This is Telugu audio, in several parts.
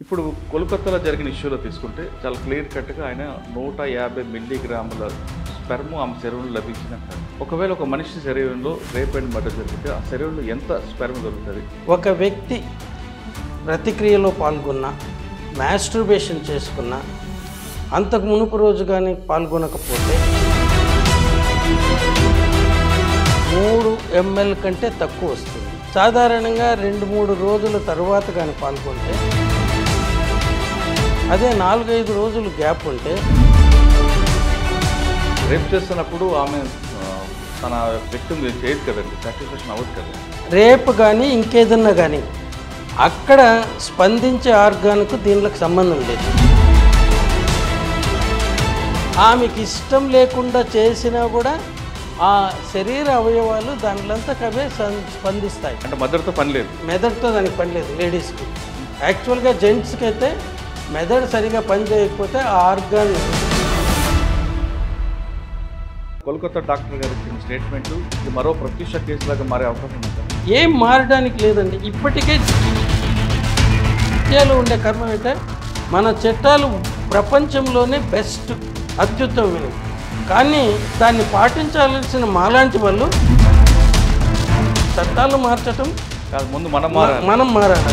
ఇప్పుడు కోల్కతాలో జరిగిన ఇష్యూలో తీసుకుంటే చాలా క్లియర్ కట్గా ఆయన నూట యాభై మిల్లీగ్రాముల స్పెర్మ్ ఆమె శరీరంలో లభించిందంటారు ఒకవేళ ఒక మనిషి శరీరంలో రేప్ అండ్ మర్డర్ జరిగితే ఆ శరీరంలో ఎంత స్పెర్మ్ దొరుకుతుంది ఒక వ్యక్తి ప్రతిక్రియలో పాల్గొన్న మాస్టర్బేషన్ చేసుకున్న అంతకు మునుపు రోజు కానీ పాల్గొనకపోతే మూడు ఎంఎల్ కంటే తక్కువ వస్తుంది సాధారణంగా రెండు మూడు రోజుల తర్వాత కానీ పాల్గొంటే అదే నాలుగైదు రోజులు గ్యాప్ ఉంటే రేప్ చేస్తున్నప్పుడు ఆమె ఆ, తన వ్యక్తం చేయదు కదండి సాటిస్ఫాక్షన్ అవ్వదు కదా రేపు కానీ ఇంకేదన్నా కానీ అక్కడ స్పందించే ఆర్గాన్కు దీనికి సంబంధం లేదు ఆమెకి ఇష్టం లేకుండా చేసినా కూడా ఆ శరీర అవయవాలు దానిలంతకవే సం- స్పందిస్తాయి అంటే మదర్తో పని లేదు మెదడుతో దానికి పని లేదు లేడీస్కి యాక్చువల్గా జెంట్స్కి అయితే మెదడు సరిగా పని చేయకపోతే ఆ ఆర్గాన్ కోల్కతా డాక్టర్ గారు ఇచ్చిన స్టేట్మెంట్ ఇది మరో ప్రత్యక్ష కేసులాగా మారే అవకాశం ఉంది సార్. ఏం మారడానికి లేదండి ఇప్పటికే ఇండియాలో ఉండే కర్మ అయితే మన చట్టాలు ప్రపంచంలోనే బెస్ట్ అత్యుత్తమైనవి కానీ దాన్ని పాటించాల్సిన మాలాంటి వాళ్ళు చట్టాలు మార్చటం కాదు ముందు మనం మారాలి మనం మారాలి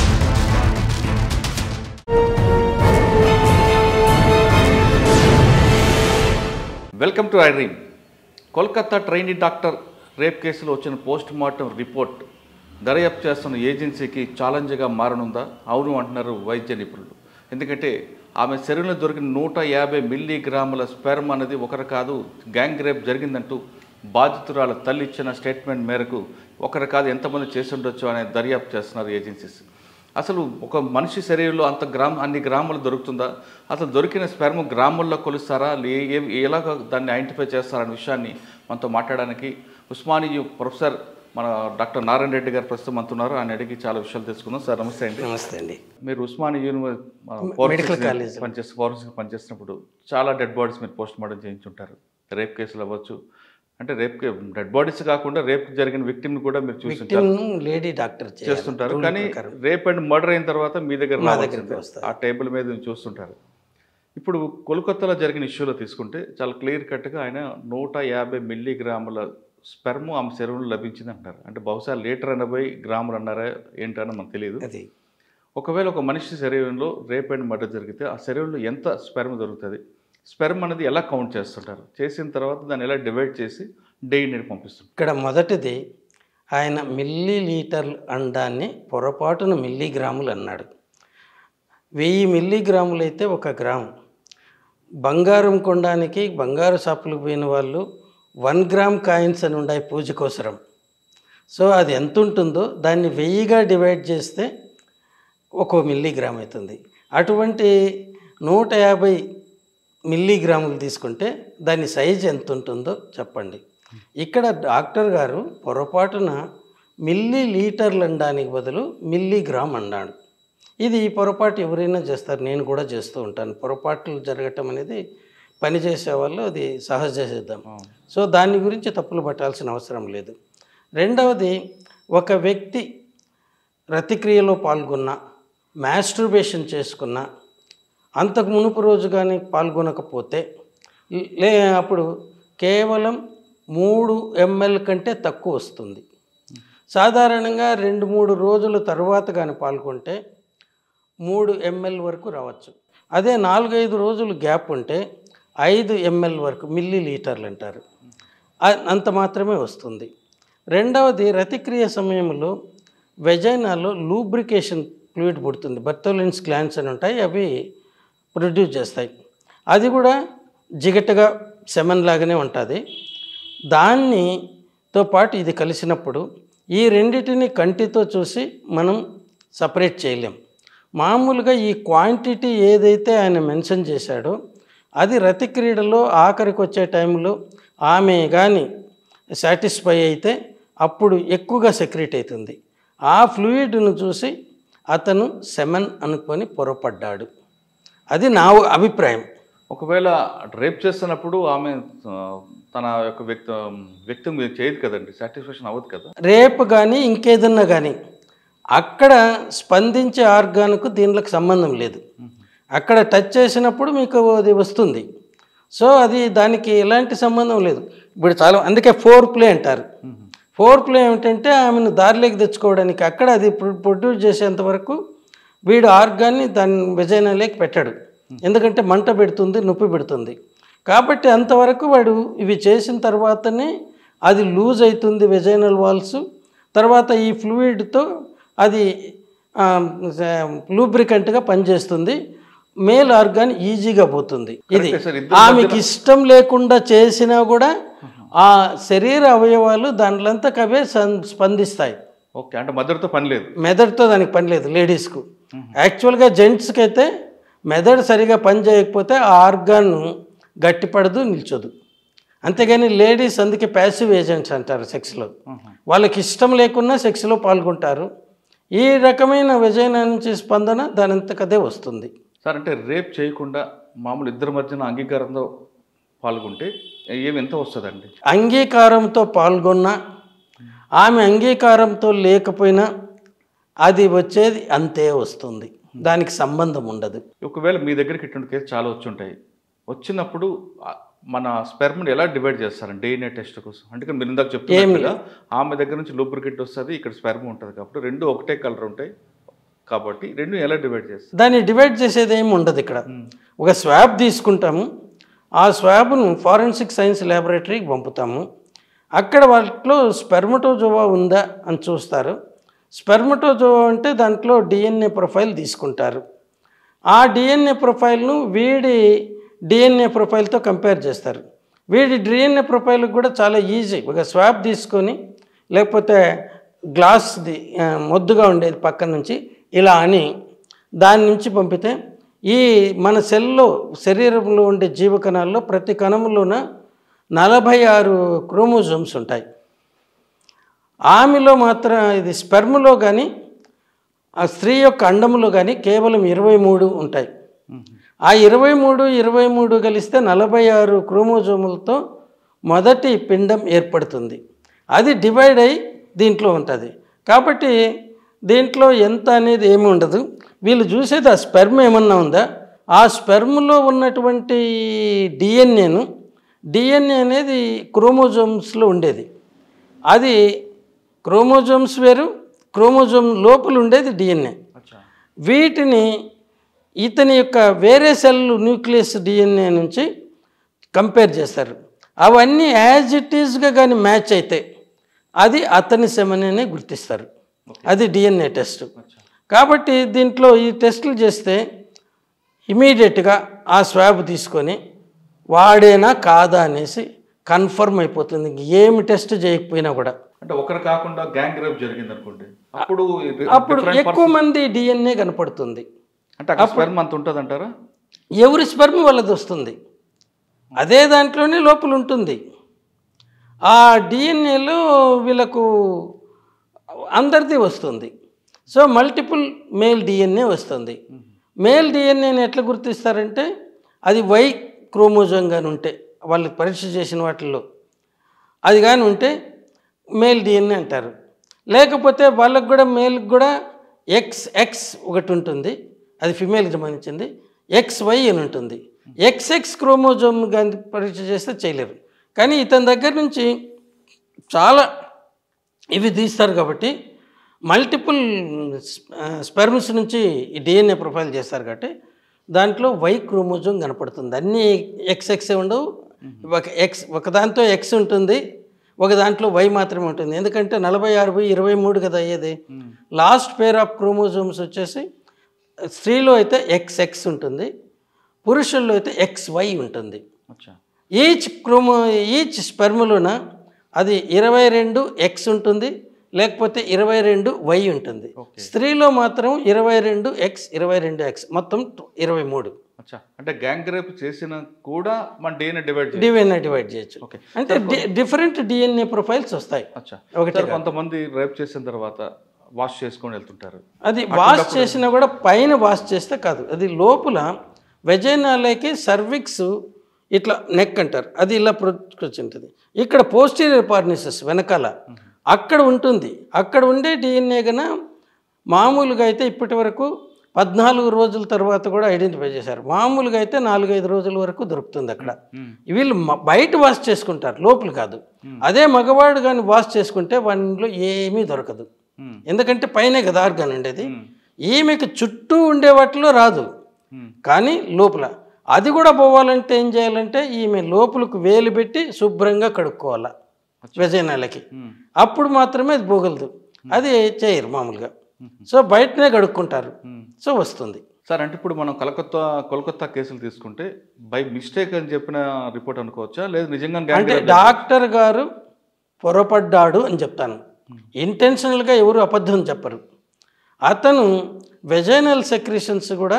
welcome to I dream Kolkata trainee doctor rape కేసులో వచ్చిన పోస్ట్ మార్టం రిపోర్ట్ దర్యాప్తు చేస్తున్న ఏజెన్సీకి ఛాలెంజ్గా మారనుందా అవును అంటున్నారు వైద్య నిపుణులు ఎందుకంటే ఆమె శరీరంలో దొరికిన నూట యాభై మిల్లీగ్రాముల స్పెర్మ్ అనేది ఒకరు కాదు గ్యాంగ్ రేప్ జరిగిందంటూ బాధితురాల తల్లి ఇచ్చిన స్టేట్మెంట్ మేరకు ఒకరు కాదు ఎంతమంది చేసి ఉండొచ్చు అనే దర్యాప్తు చేస్తున్నారు ఏజెన్సీస్ అసలు ఒక మనిషి శరీరంలో అంత గ్రామ్ అన్ని గ్రాములు దొరుకుతుందా అసలు దొరికిన స్పెర్మ్ గ్రాముల్లో కొలుస్తారా లే- ఏ- ఎలాగ దాన్ని ఐడెంటిఫై చేస్తారనే విషయాన్ని మనతో మాట్లాడడానికి ఉస్మానియు ప్రొఫెసర్ మన డాక్టర్ నారాయణ రెడ్డి గారు ప్రస్తుతం అంటున్నారు ఆయన అడిగి చాలా విషయాలు తెలుసుకుందాం సార్ నమస్తే అండి నమస్తే అండి మీరు ఉస్మానియా యూనివర్సిటీ మెడికల్ కాలేజ్. పనిచేస్తే ఫారెన్సిక్ పనిచేసినప్పుడు చాలా డెడ్ బాడీస్ మీరు పోస్ట్ మార్టం చేయించుంటారు రేప్ కేసులు అవ్వచ్చు అంటే రేప్ డెడ్ బాడీస్ కాకుండా రేప్ జరిగిన victim ని కూడా మీరు చూస్తుంటారు విక్టిమ్ లేడీ డాక్టర్ చేయాలి. చేస్తుంటారు రూల్ కానీ ప్రకారం. రేప్ అండ్ మర్డర్ అయిన తర్వాత మీ దగ్గర మా రావాల్సిందే. దగ్గరికి వస్తారు. ఆ టేబుల్ మీద మీరు చూస్తుంటారు ఇప్పుడు కోల్కతాలో జరిగిన ఇష్యూలో తీసుకుంటే చాలా క్లియర్ కట్గా ఆయన నూట యాభై మిల్లీగ్రాముల స్పెర్మ్ ఆమె శరీరంలో లభించింది అంటారు అంటే బహుశా లీటర్ ఎనభై గ్రాములు అన్నారా ఏంటని మనకు తెలియదు అది ఒకవేళ ఒక మనిషి శరీరంలో రేప్ అండ్ మర్డర్ జరిగితే ఆ శరీరంలో ఎంత స్పెర్మ్ దొరుకుతుంది స్పెర్మ్ అనేది ఎలా కౌంట్ చేస్తుంటారు చేసిన తర్వాత దాన్ని ఎలా డివైడ్ చేసి డైని పంపిస్తుంటారు ఇక్కడ మొదటిది ఆయన మిల్లీ లీటర్లు అండాన్ని పొరపాటున మిల్లీగ్రాములు అన్నాడు వెయ్యి మిల్లీగ్రాములు అయితే ఒక గ్రాము బంగారం కొనడానికి బంగారు షాపులకు పోయిన వాళ్ళు వన్ గ్రామ్ కాయిన్స్ అని ఉన్నాయి పూజ కోసరం సో అది ఎంత ఉంటుందో దాన్ని వెయ్యిగా డివైడ్ చేస్తే ఒక్కో మిల్లీగ్రామ్ అవుతుంది అటువంటి నూట యాభై మిల్లీగ్రాములు తీసుకుంటే దాని సైజ్ ఎంత ఉంటుందో చెప్పండి ఇక్కడ డాక్టర్ గారు పొరపాటున మిల్లీ లీటర్లు అనడానికి బదులు మిల్లీగ్రామ్ అన్నాడు ఇది ఈ పొరపాటు ఎవరైనా చేస్తారు నేను కూడా చేస్తూ ఉంటాను పొరపాట్లు జరగటం అనేది పని చేసే వాళ్ళు అది సహజ సిద్ధం సో దాని గురించి తప్పులు పట్టాల్సిన అవసరం లేదు రెండవది ఒక వ్యక్తి రతిక్రియలో పాల్గొన్న మాస్టర్బేషన్ చేసుకున్న అంతకు మునుపు రోజు కానీ పాల్గొనకపోతే లే అప్పుడు కేవలం మూడు ఎంఎల్ కంటే తక్కువ వస్తుంది సాధారణంగా రెండు మూడు రోజుల తర్వాత కానీ పాల్గొంటే మూడు ఎంఎల్ వరకు రావచ్చు అదే నాలుగైదు రోజులు గ్యాప్ ఉంటే ఐదు ఎంఎల్ వరకు మిల్లీ లీటర్లు అంటారు అ- అంత మాత్రమే వస్తుంది రెండవది రతిక్రియ సమయంలో వెజైనాలో లూబ్రికేషన్ ఫ్లూయిడ్ పుడుతుంది బర్తోలిన్స్ గ్లాన్స్ అని ఉంటాయి అవి ప్రొడ్యూస్ చేస్తాయి అది కూడా జిగటగా సెమన్ లాగానే ఉంటుంది దానితో పాటు ఇది కలిసినప్పుడు ఈ రెండిటిని కంటితో చూసి మనం సపరేట్ చేయలేం మామూలుగా ఈ క్వాంటిటీ ఏదైతే ఆయన మెన్షన్ చేశాడో అది రతి క్రీడలో ఆఖరికి వచ్చే టైంలో ఆమె కానీ సాటిస్ఫై అయితే అప్పుడు ఎక్కువగా సెక్రెట్ అవుతుంది ఆ ఫ్లూయిడ్ను చూసి అతను సెమన్ అనుకొని పొరపడ్డాడు అది నా అభిప్రాయం ఒకవేళ రేప్ చేస్తున్నప్పుడు ఆమె ఆ, తన యొక్క వ్యక్తి వ్యక్తి చేయదు కదండి సాటిస్ఫాక్షన్ అవ్వదు కదా రేపు కానీ ఇంకేదన్నా కానీ అక్కడ స్పందించే ఆర్గాన్కు దీనికి సంబంధం లేదు అక్కడ టచ్ చేసినప్పుడు మీకు అది వస్తుంది సో అది దానికి ఎలాంటి సంబంధం లేదు ఇప్పుడు చాలా అందుకే ఫోర్ ప్లే అంటారు ఫోర్ ప్లే ఏమిటంటే ఆమెను దారిలోకి తెచ్చుకోవడానికి అక్కడ అది ప్రొ- ప్రొడ్యూస్ చేసేంత వరకు వీడు ఆర్గాన్ని దాని విజయనలోకి పెట్టాడు ఎందుకంటే మంట పెడుతుంది నొప్పి పెడుతుంది కాబట్టి అంతవరకు వాడు ఇవి చేసిన తర్వాతనే అది లూజ్ అవుతుంది వెజైనల్ వాల్స్ తర్వాత ఈ ఫ్లూయిడ్తో అది లూబ్రికంట్గా పనిచేస్తుంది మేల్ ఆర్గాన్ ఈజీగా పోతుంది ఇది కరెక్టే సార్, ఇద్దరి ఆమెకి ఇష్టం లేకుండా చేసినా కూడా ఆ శరీర అవయవాలు దాంట్లంతకు అవే సం- స్పందిస్తాయి ఓకే అంటే మదర్తో పని లేదు మెదడుతో దానికి పని లేదు లేడీస్కు యాక్చువల్గా జెంట్స్కి అయితే మెదడు సరిగా పని చేయకపోతే ఆ ఆర్గాన్ గట్టిపడదు నిల్చోదు అంతేగాని లేడీస్ అందుకే ప్యాసివ్ ఏజెంట్స్ అంటారు సెక్స్లో వాళ్ళకి ఇష్టం లేకున్నా సెక్స్లో పాల్గొంటారు ఈ రకమైన విజయన నుంచి స్పందన దానంతకదే వస్తుంది సార్ అంటే రేప్ చేయకుండా మామూలు ఇద్దరి మధ్యన అంగీకారంతో పాల్గొంటే ఏమి ఎంత వస్తుందండి అంగీకారంతో పాల్గొన్న ఆమె అంగీకారంతో లేకపోయినా అది వచ్చేది అంతే వస్తుంది దానికి సంబంధం ఉండదు ఒకవేళ మీ దగ్గరికి ఇటువంటి కేసు చాలా వచ్చి ఉంటాయి వచ్చినప్పుడు ఆ, మన స్పెర్మ్ని ఎలా డివైడ్ చేస్తారండి డిఎన్ఏ టెస్ట్ కోసం అంటే మీరు ఇందాక చెప్తున్నట్టుగా ఆమె దగ్గర నుంచి లూబ్రికెట్ వస్తుంది ఇక్కడ స్పెర్మ్ ఉంటుంది కాబట్టి రెండు ఒకటే కలర్ ఉంటాయి కాబట్టి రెండు ఎలా డివైడ్ చేస్తారు దాన్ని డివైడ్ చేసేది ఏమి ఉండదు ఇక్కడ ఒక స్వాబ్ తీసుకుంటాము ఆ స్వాబ్ను ఫారెన్సిక్ సైన్స్ ల్యాబొరేటరీకి పంపుతాము అక్కడ వాటిలో స్పెర్మటోజోవా ఉందా అని చూస్తారు స్పెర్మటోజోవా అంటే దాంట్లో డిఎన్ఏ ప్రొఫైల్ తీసుకుంటారు ఆ డిఎన్ఏ ప్రొఫైల్ను వీడి డిఎన్ఏ ప్రొఫైల్తో కంపేర్ చేస్తారు వీడి డిఎన్ఏ ప్రొఫైల్ కూడా చాలా ఈజీ ఒక స్వాబ్ తీసుకొని లేకపోతే గ్లాస్ది ఆ, మొద్దుగా ఉండేది పక్కన నుంచి ఇలా అని దాని నుంచి పంపితే ఈ మన సెల్లో శరీరంలో ఉండే జీవకణాల్లో ప్రతి కణంలోన నలభై ఆరు క్రోమోజోమ్స్ ఉంటాయి ఆమెలో మాత్రం ఇది స్పెర్మ్లో కానీ ఆ స్త్రీ యొక్క అండములో కానీ కేవలం ఇరవై మూడు ఉంటాయి ఆ ఇరవై మూడు ఇరవై మూడు కలిస్తే నలభై ఆరు క్రోమోజోములతో మొదటి పిండం ఏర్పడుతుంది అది డివైడ్ అయి దీంట్లో ఉంటుంది కాబట్టి దీంట్లో ఎంత అనేది ఏమి ఉండదు వీళ్ళు చూసేది ఆ స్పెర్మ్ ఏమన్నా ఉందా ఆ స్పెర్మ్లో ఉన్నటువంటి డిఎన్ఏను డిఎన్ఏ అనేది క్రోమోజోమ్స్లో ఉండేది అది క్రోమోజోమ్స్ వేరు క్రోమోజోమ్ లోపల ఉండేది డిఎన్ఏ అచ్చా వీటిని ఇతని యొక్క వేరే సెల్ న్యూక్లియస్ డిఎన్ఏ నుంచి కంపేర్ చేస్తారు అవన్నీ యాజ్ ఇట్ ఈస్గా కానీ మ్యాచ్ అయితే అది అతని సెమనని గుర్తిస్తారు అది డిఎన్ఏ టెస్ట్ కాబట్టి దీంట్లో ఈ టెస్టులు చేస్తే ఇమీడియట్గా ఆ స్వాబ్ తీసుకొని వాడేనా కాదా అనేసి కన్ఫర్మ్ అయిపోతుంది ఇంక ఏమి టెస్ట్ చేయకపోయినా కూడా అంటే ఒకరు కాకుండా గ్యాంగ్ రేప్ జరిగింది అనుకోండి అప్పుడు ఇది అప్పుడు different ఎక్కువ మంది డిఎన్ఏ కనపడుతుంది అంటే అక్కడ స్పెర్మ్ అంత ఉంటుంది అంటారా ఎవరి స్పెర్మ్ వాళ్ళది వస్తుంది అదే దాంట్లోనే లోపల ఉంటుంది ఆ డిఎన్ఏలో వీళ్ళకు అందరిది వస్తుంది సో మల్టిపుల్ మేల్ డిఎన్ఏ వస్తుంది మేల్ డిఎన్ఏని ఎట్లా గుర్తిస్తారంటే అది వై క్రోమోజోమ్ కానీ ఉంటే వాళ్ళు పరీక్ష చేసిన వాటిల్లో అది కానీ ఉంటే మేల్ డిఎన్ఏ అంటారు లేకపోతే వాళ్ళకు కూడా మేల్కి కూడా ఎక్స్ ఎక్స్ ఒకటి ఉంటుంది అది ఫిమేల్కి సంబంధించింది ఎక్స్ వై అని ఉంటుంది ఎక్స్ ఎక్స్ క్రోమోజోమ్ కానీ పరీక్ష చేస్తే చేయలేరు కానీ ఇతని దగ్గర నుంచి చాలా ఇవి తీస్తారు కాబట్టి మల్టిపుల్ స్పెర్మ్స్ నుంచి ఈ డిఎన్ఏ ప్రొఫైల్ చేస్తారు కాబట్టి దాంట్లో వై క్రోమోజోమ్ కనపడుతుంది అన్నీ ఎక్స్ ఎక్స్ ఉండవు ఒక ఎక్స్ ఒక దాంతో ఎక్స్ ఉంటుంది ఒక దాంట్లో వై మాత్రమే ఉంటుంది ఎందుకంటే నలభై ఆరు బై ఇరవై మూడు కదా అయ్యేది లాస్ట్ పేర్ ఆఫ్ క్రోమోజోమ్స్ వచ్చేసి స్త్రీలో అయితే ఎక్స్ ఎక్స్ ఉంటుంది పురుషుల్లో అయితే ఎక్స్ వై ఉంటుంది అచ్చా ఈచ్ క్రోమో ఈచ్ స్పెర్ములోన అది ఇరవై రెండు ఎక్స్ ఉంటుంది లేకపోతే ఇరవై రెండు వై ఉంటుంది స్త్రీలో మాత్రం ఇరవై రెండు ఎక్స్ ఇరవై రెండు ఎక్స్ మొత్తం ఇరవై మూడు అచ్చా అంటే గ్యాంగ్ రేప్ చేసిన కూడా మన డిఎన్ఏ డివైడ్ చేయాలి డిఎన్ఏ డివైడ్ చేయొచ్చు ఓకే అంటే డిఫరెంట్ డిఎన్ఏ ప్రొఫైల్స్ వస్తాయి అచ్చా ఒకటే సార్ కొంతమంది రేప్ చేసిన తర్వాత వాష్ చేసుకొని వెళ్తుంటారు అది వాష్ చేసినా కూడా పైన వాష్ చేస్తే కాదు అది లోపల వెజైనాలకి సర్విక్స్ ఇట్లా నెక్ అంటారు అది ఇలా ఉంటుంది ఇక్కడ పోస్టీరియర్ పార్నిసెస్ వెనకాల అక్కడ ఉంటుంది అక్కడ ఉండే డిఎన్ఏ గన మామూలుగా అయితే ఇప్పటి వరకు పద్నాలుగు రోజుల తర్వాత కూడా ఐడెంటిఫై చేశారు మామూలుగా అయితే నాలుగైదు రోజుల వరకు దొరుకుతుంది అక్కడ ఉమ్, వీళ్ళు మ- బయట వాష్ చేసుకుంటారు లోపల కాదు అదే మగవాడు కానీ వాష్ చేసుకుంటే వానిలో ఏమీ దొరకదు ఉమ్, ఎందుకంటే పైనే కదా ఆర్గాన్ ఉండేది ఉమ్, ఈమెకు చుట్టూ ఉండే వాటిలో రాదు ఉమ్, కానీ లోపల అది కూడా పోవాలంటే ఏం చేయాలంటే ఈమె లోపలకు వేలు పెట్టి శుభ్రంగా కడుక్కోవాలి వెజైనాలకి ఉమ్, అప్పుడు మాత్రమే అది పోగలదు అది చేయరు మామూలుగా సో బయటనే కడుక్కుంటారు ఉమ్. సో వస్తుంది సార్ అంటే ఇప్పుడు మనం కలకత్తా కోల్కత్తా కేసులు తీసుకుంటే బై మిస్టేక్ అని చెప్పిన రిపోర్ట్ అనుకోవచ్చా లేదు నిజంగా అంటే gang డాక్టర్ గారు పొరపడ్డాడు అని చెప్తాను ఇంటెన్షనల్గా ఎవరు అబద్ధం చెప్పరు అతను వెజైనల్ సెక్రిషన్స్ కూడా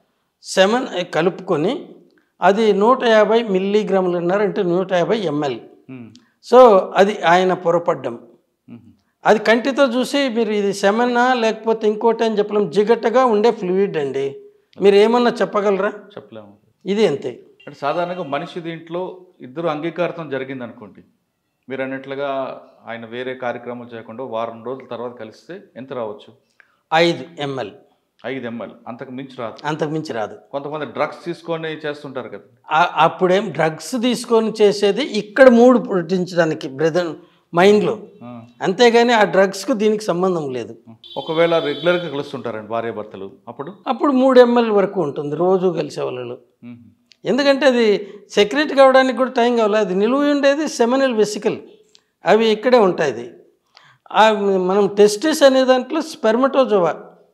సెవెన్ కలుపుకొని అది నూట యాభై మిల్లీగ్రాములు ఉన్నారంటే నూట యాభై ఎంఎల్ ఉమ్, సో అది ఆయన పొరపడ్డం ఉమ్, అది కంటితో చూసి మీరు ఇది సెమన్నా లేకపోతే ఇంకోటి అని చెప్పలేం జిగట్టగా ఉండే ఫ్లూయిడ్ అండి మీరు ఏమన్నా చెప్పగలరా చెప్పలేము ఇది అంతే అంటే సాధారణంగా మనిషి దీంట్లో ఇద్దరు అంగీకారం జరిగింది అనుకోండి మీరు అన్నట్లుగా ఆయన వేరే కార్యక్రమాలు చేయకుండా వారం రోజుల తర్వాత కలిస్తే ఎంత రావచ్చు ఐదు ఎంఎల్ ఐదు ఎంఎల్ అంతకు మించి రాదు అంతకు మించి రాదు కొంతమంది డ్రగ్స్ తీసుకొని చేస్తుంటారు కదా ఆ- అప్పుడేం డ్రగ్స్ తీసుకొని చేసేది ఇక్కడ మూడు పుట్టించడానికి బ్రెదర్ మైండ్లో ఆ. అంతేగాని ఆ డ్రగ్స్కు దీనికి సంబంధం లేదు ఒకవేళ రెగ్యులర్గా కలుస్తుంటారండి భార్యాభర్తలు అప్పుడు అప్పుడు మూడు ఎంఎల్ వరకు ఉంటుంది రోజు కలిసే వాళ్ళు ఉమ్, ఎందుకంటే అది సెక్రెట్ కావడానికి కూడా టైం కావాలి అది నిలువ ఉండేది సెమినల్ వెసికల్ అవి ఇక్కడే ఉంటాయి ఇది. ఆ మనం టెస్టిస్ అనే దాంట్లో స్పెర్మటోజోవా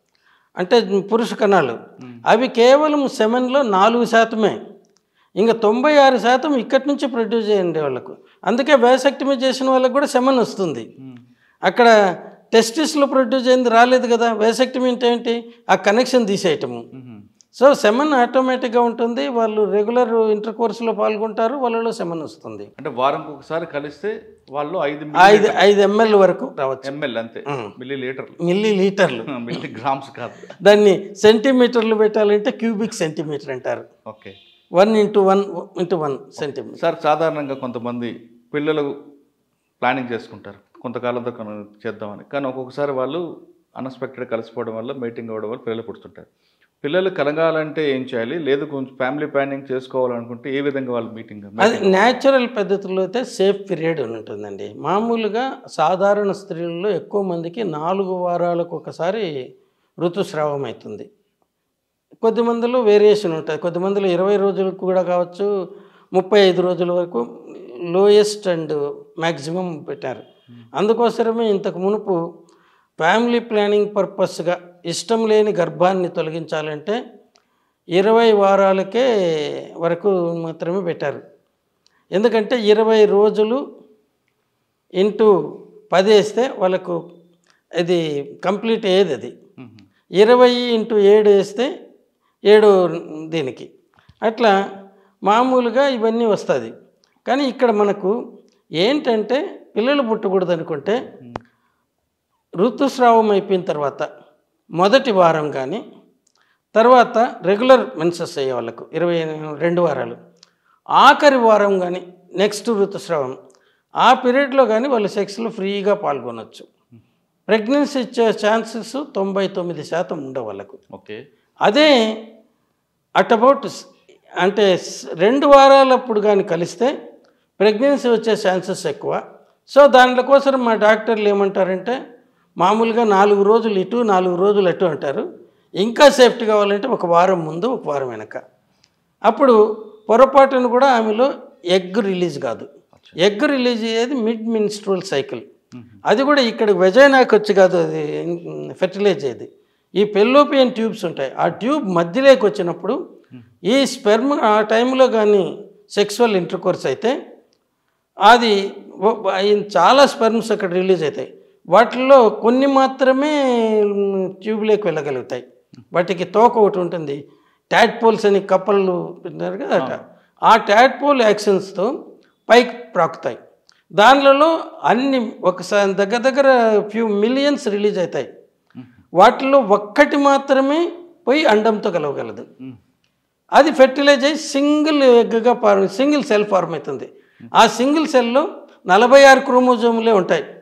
అంటే పురుష కణాలు అవి కేవలం సెమెన్లో నాలుగు శాతమే ఇంకా తొంభై ఆరు శాతం ఇక్కడి నుంచి ప్రొడ్యూస్ చేయండి వాళ్ళకు అందుకే వ్యాసెక్టమీ చేసిన వాళ్ళకి కూడా సెమన్ వస్తుంది ఉమ్, అక్కడ టెస్టిస్లో ప్రొడ్యూస్ అయింది రాలేదు కదా వ్యాసెక్టమీ అంటే ఏంటి ఆ కనెక్షన్ తీసేయటము ఉమ్, సో సెమన్ ఆటోమేటిక్గా ఉంటుంది వాళ్ళు రెగ్యులర్ ఇంటర్ కోర్సులో పాల్గొంటారు వాళ్ళలో సెమన్ వస్తుంది అంటే వారంకి ఒకసారి కలిస్తే వాళ్ళు ఐదు ఐదు ఐదు ఎంఎల్ వరకు రావచ్చు ఎంఎల్ అంతే మిల్లీ లీటర్లు మిల్లీ లీటర్లు మిల్లీ గ్రామ్స్ కాదు దాన్ని సెంటీమీటర్లు పెట్టాలంటే క్యూబిక్ సెంటీమీటర్ అంటారు okay one into one into one centimetre sir సాధారణంగా కొంతమంది పిల్లలు ప్లానింగ్ చేసుకుంటారు కొంతకాలంతో కొన- చేద్దామని కానీ ఒక్కొక్కసారి వాళ్ళు అన్ఎక్స్పెక్టెడ్ కలిసిపోవడం వల్ల మీటింగ్ అవ్వడం వల్ల పిల్లలు పుడుతుంటారు పిల్లలు కలగాలంటే ఏం చేయాలి లేదు కొంచెం ఫ్యామిలీ ప్లానింగ్ చేసుకోవాలనుకుంటే ఏ విధంగా వాళ్ళు మీటింగ్ అది న్యాచురల్ పద్ధతిలో అయితే సేఫ్ పీరియడ్ అని ఉంటుందండి మామూలుగా సాధారణ స్త్రీలలో ఎక్కువ మందికి నాలుగు వారాలకు ఒకసారి ఋతుస్రావం అవుతుంది కొద్దిమందిలో వేరియేషన్ ఉంటుంది కొద్దిమందిలో ఇరవై రోజులకు కూడా కావచ్చు ముప్పై ఐదు రోజుల వరకు లోయెస్ట్ అండ్ మ్యాక్సిమం పెట్టారు అందుకోసమే ఇంతకు మునుపు ఫ్యామిలీ ప్లానింగ్ పర్పస్గా ఇష్టం లేని గర్భాన్ని తొలగించాలంటే ఇరవై వారాలకే వరకు మాత్రమే పెట్టారు ఎందుకంటే ఇరవై రోజులు ఇంటూ పది వేస్తే వాళ్ళకు ఇది కంప్లీట్ అయ్యేది అది ఇరవై ఇంటూ ఏడు వేస్తే ఏడు దీనికి అట్లా మామూలుగా ఇవన్నీ వస్తుంది కానీ ఇక్కడ మనకు ఏంటంటే పిల్లలు పుట్టకూడదు అనుకుంటే ఋతుస్రావం అయిపోయిన తర్వాత మొదటి వారం కానీ తర్వాత రెగ్యులర్ మెన్సెస్ అయ్యే వాళ్ళకు ఇరవై రెండు వారాలు ఆఖరి వారం కానీ నెక్స్ట్ ఋతుస్రావం ఆ పీరియడ్లో కానీ వాళ్ళు సెక్స్లో ఫ్రీగా పాల్గొనవచ్చు ప్రెగ్నెన్సీ ఇచ్చే ఛాన్సెస్ తొంభై తొమ్మిది శాతం ఉండవు వాళ్ళకు ఓకే అదే అట్ అబౌట్ అంటే స్- రెండు వారాలప్పుడు కానీ కలిస్తే ప్రెగ్నెన్సీ వచ్చే ఛాన్సెస్ ఎక్కువ సో దాంట్లో కోసం మా డాక్టర్లు ఏమంటారంటే మామూలుగా నాలుగు రోజులు ఇటు నాలుగు రోజులు అటు అంటారు ఇంకా సేఫ్టీ కావాలంటే ఒక వారం ముందు ఒక వారం వెనక అప్పుడు పొరపాటును కూడా ఆమెలో ఎగ్ రిలీజ్ కాదు ఎగ్ రిలీజ్ అయ్యేది మిడ్ మిన్స్ట్రల్ సైకిల్ అది కూడా ఇక్కడ వెజైనాకి వచ్చి కాదు అది ఫెర్టిలైజ్ అయ్యేది ఈ పెల్లోపియన్ ట్యూబ్స్ ఉంటాయి ఆ ట్యూబ్ మధ్యలోకి వచ్చినప్పుడు ఈ స్పెర్మ్ ఆ టైంలో కానీ సెక్సువల్ ఇంటర్కోర్స్ అయితే అది ఓ- ఈ చాలా స్పెర్మ్స్ అక్కడ రిలీజ్ అవుతాయి వాటిల్లో కొన్ని మాత్రమే ట్యూబ్లోకి వెళ్ళగలుగుతాయి వాటికి తోక ఒకటి ఉంటుంది పోల్స్ అని కప్పలు పెట్టినారు కదా అట ఆ పోల్ యాక్షన్స్తో పైకి ప్రాకుతాయి దానిలలో అన్ని ఒకసారి దగ్గర దగ్గర ఫ్యూ మిలియన్స్ రిలీజ్ అవుతాయి వాటిలో ఒక్కటి మాత్రమే పోయి అండంతో కలవగలదు అది ఫెర్టిలైజ్ అయ్యి సింగిల్ ఎగ్గా ఫార్మ్ సింగిల్ సెల్ ఫార్మ్ అవుతుంది ఆ సింగిల్ సెల్లో నలభై ఆరు క్రోమోజోములే ఉంటాయి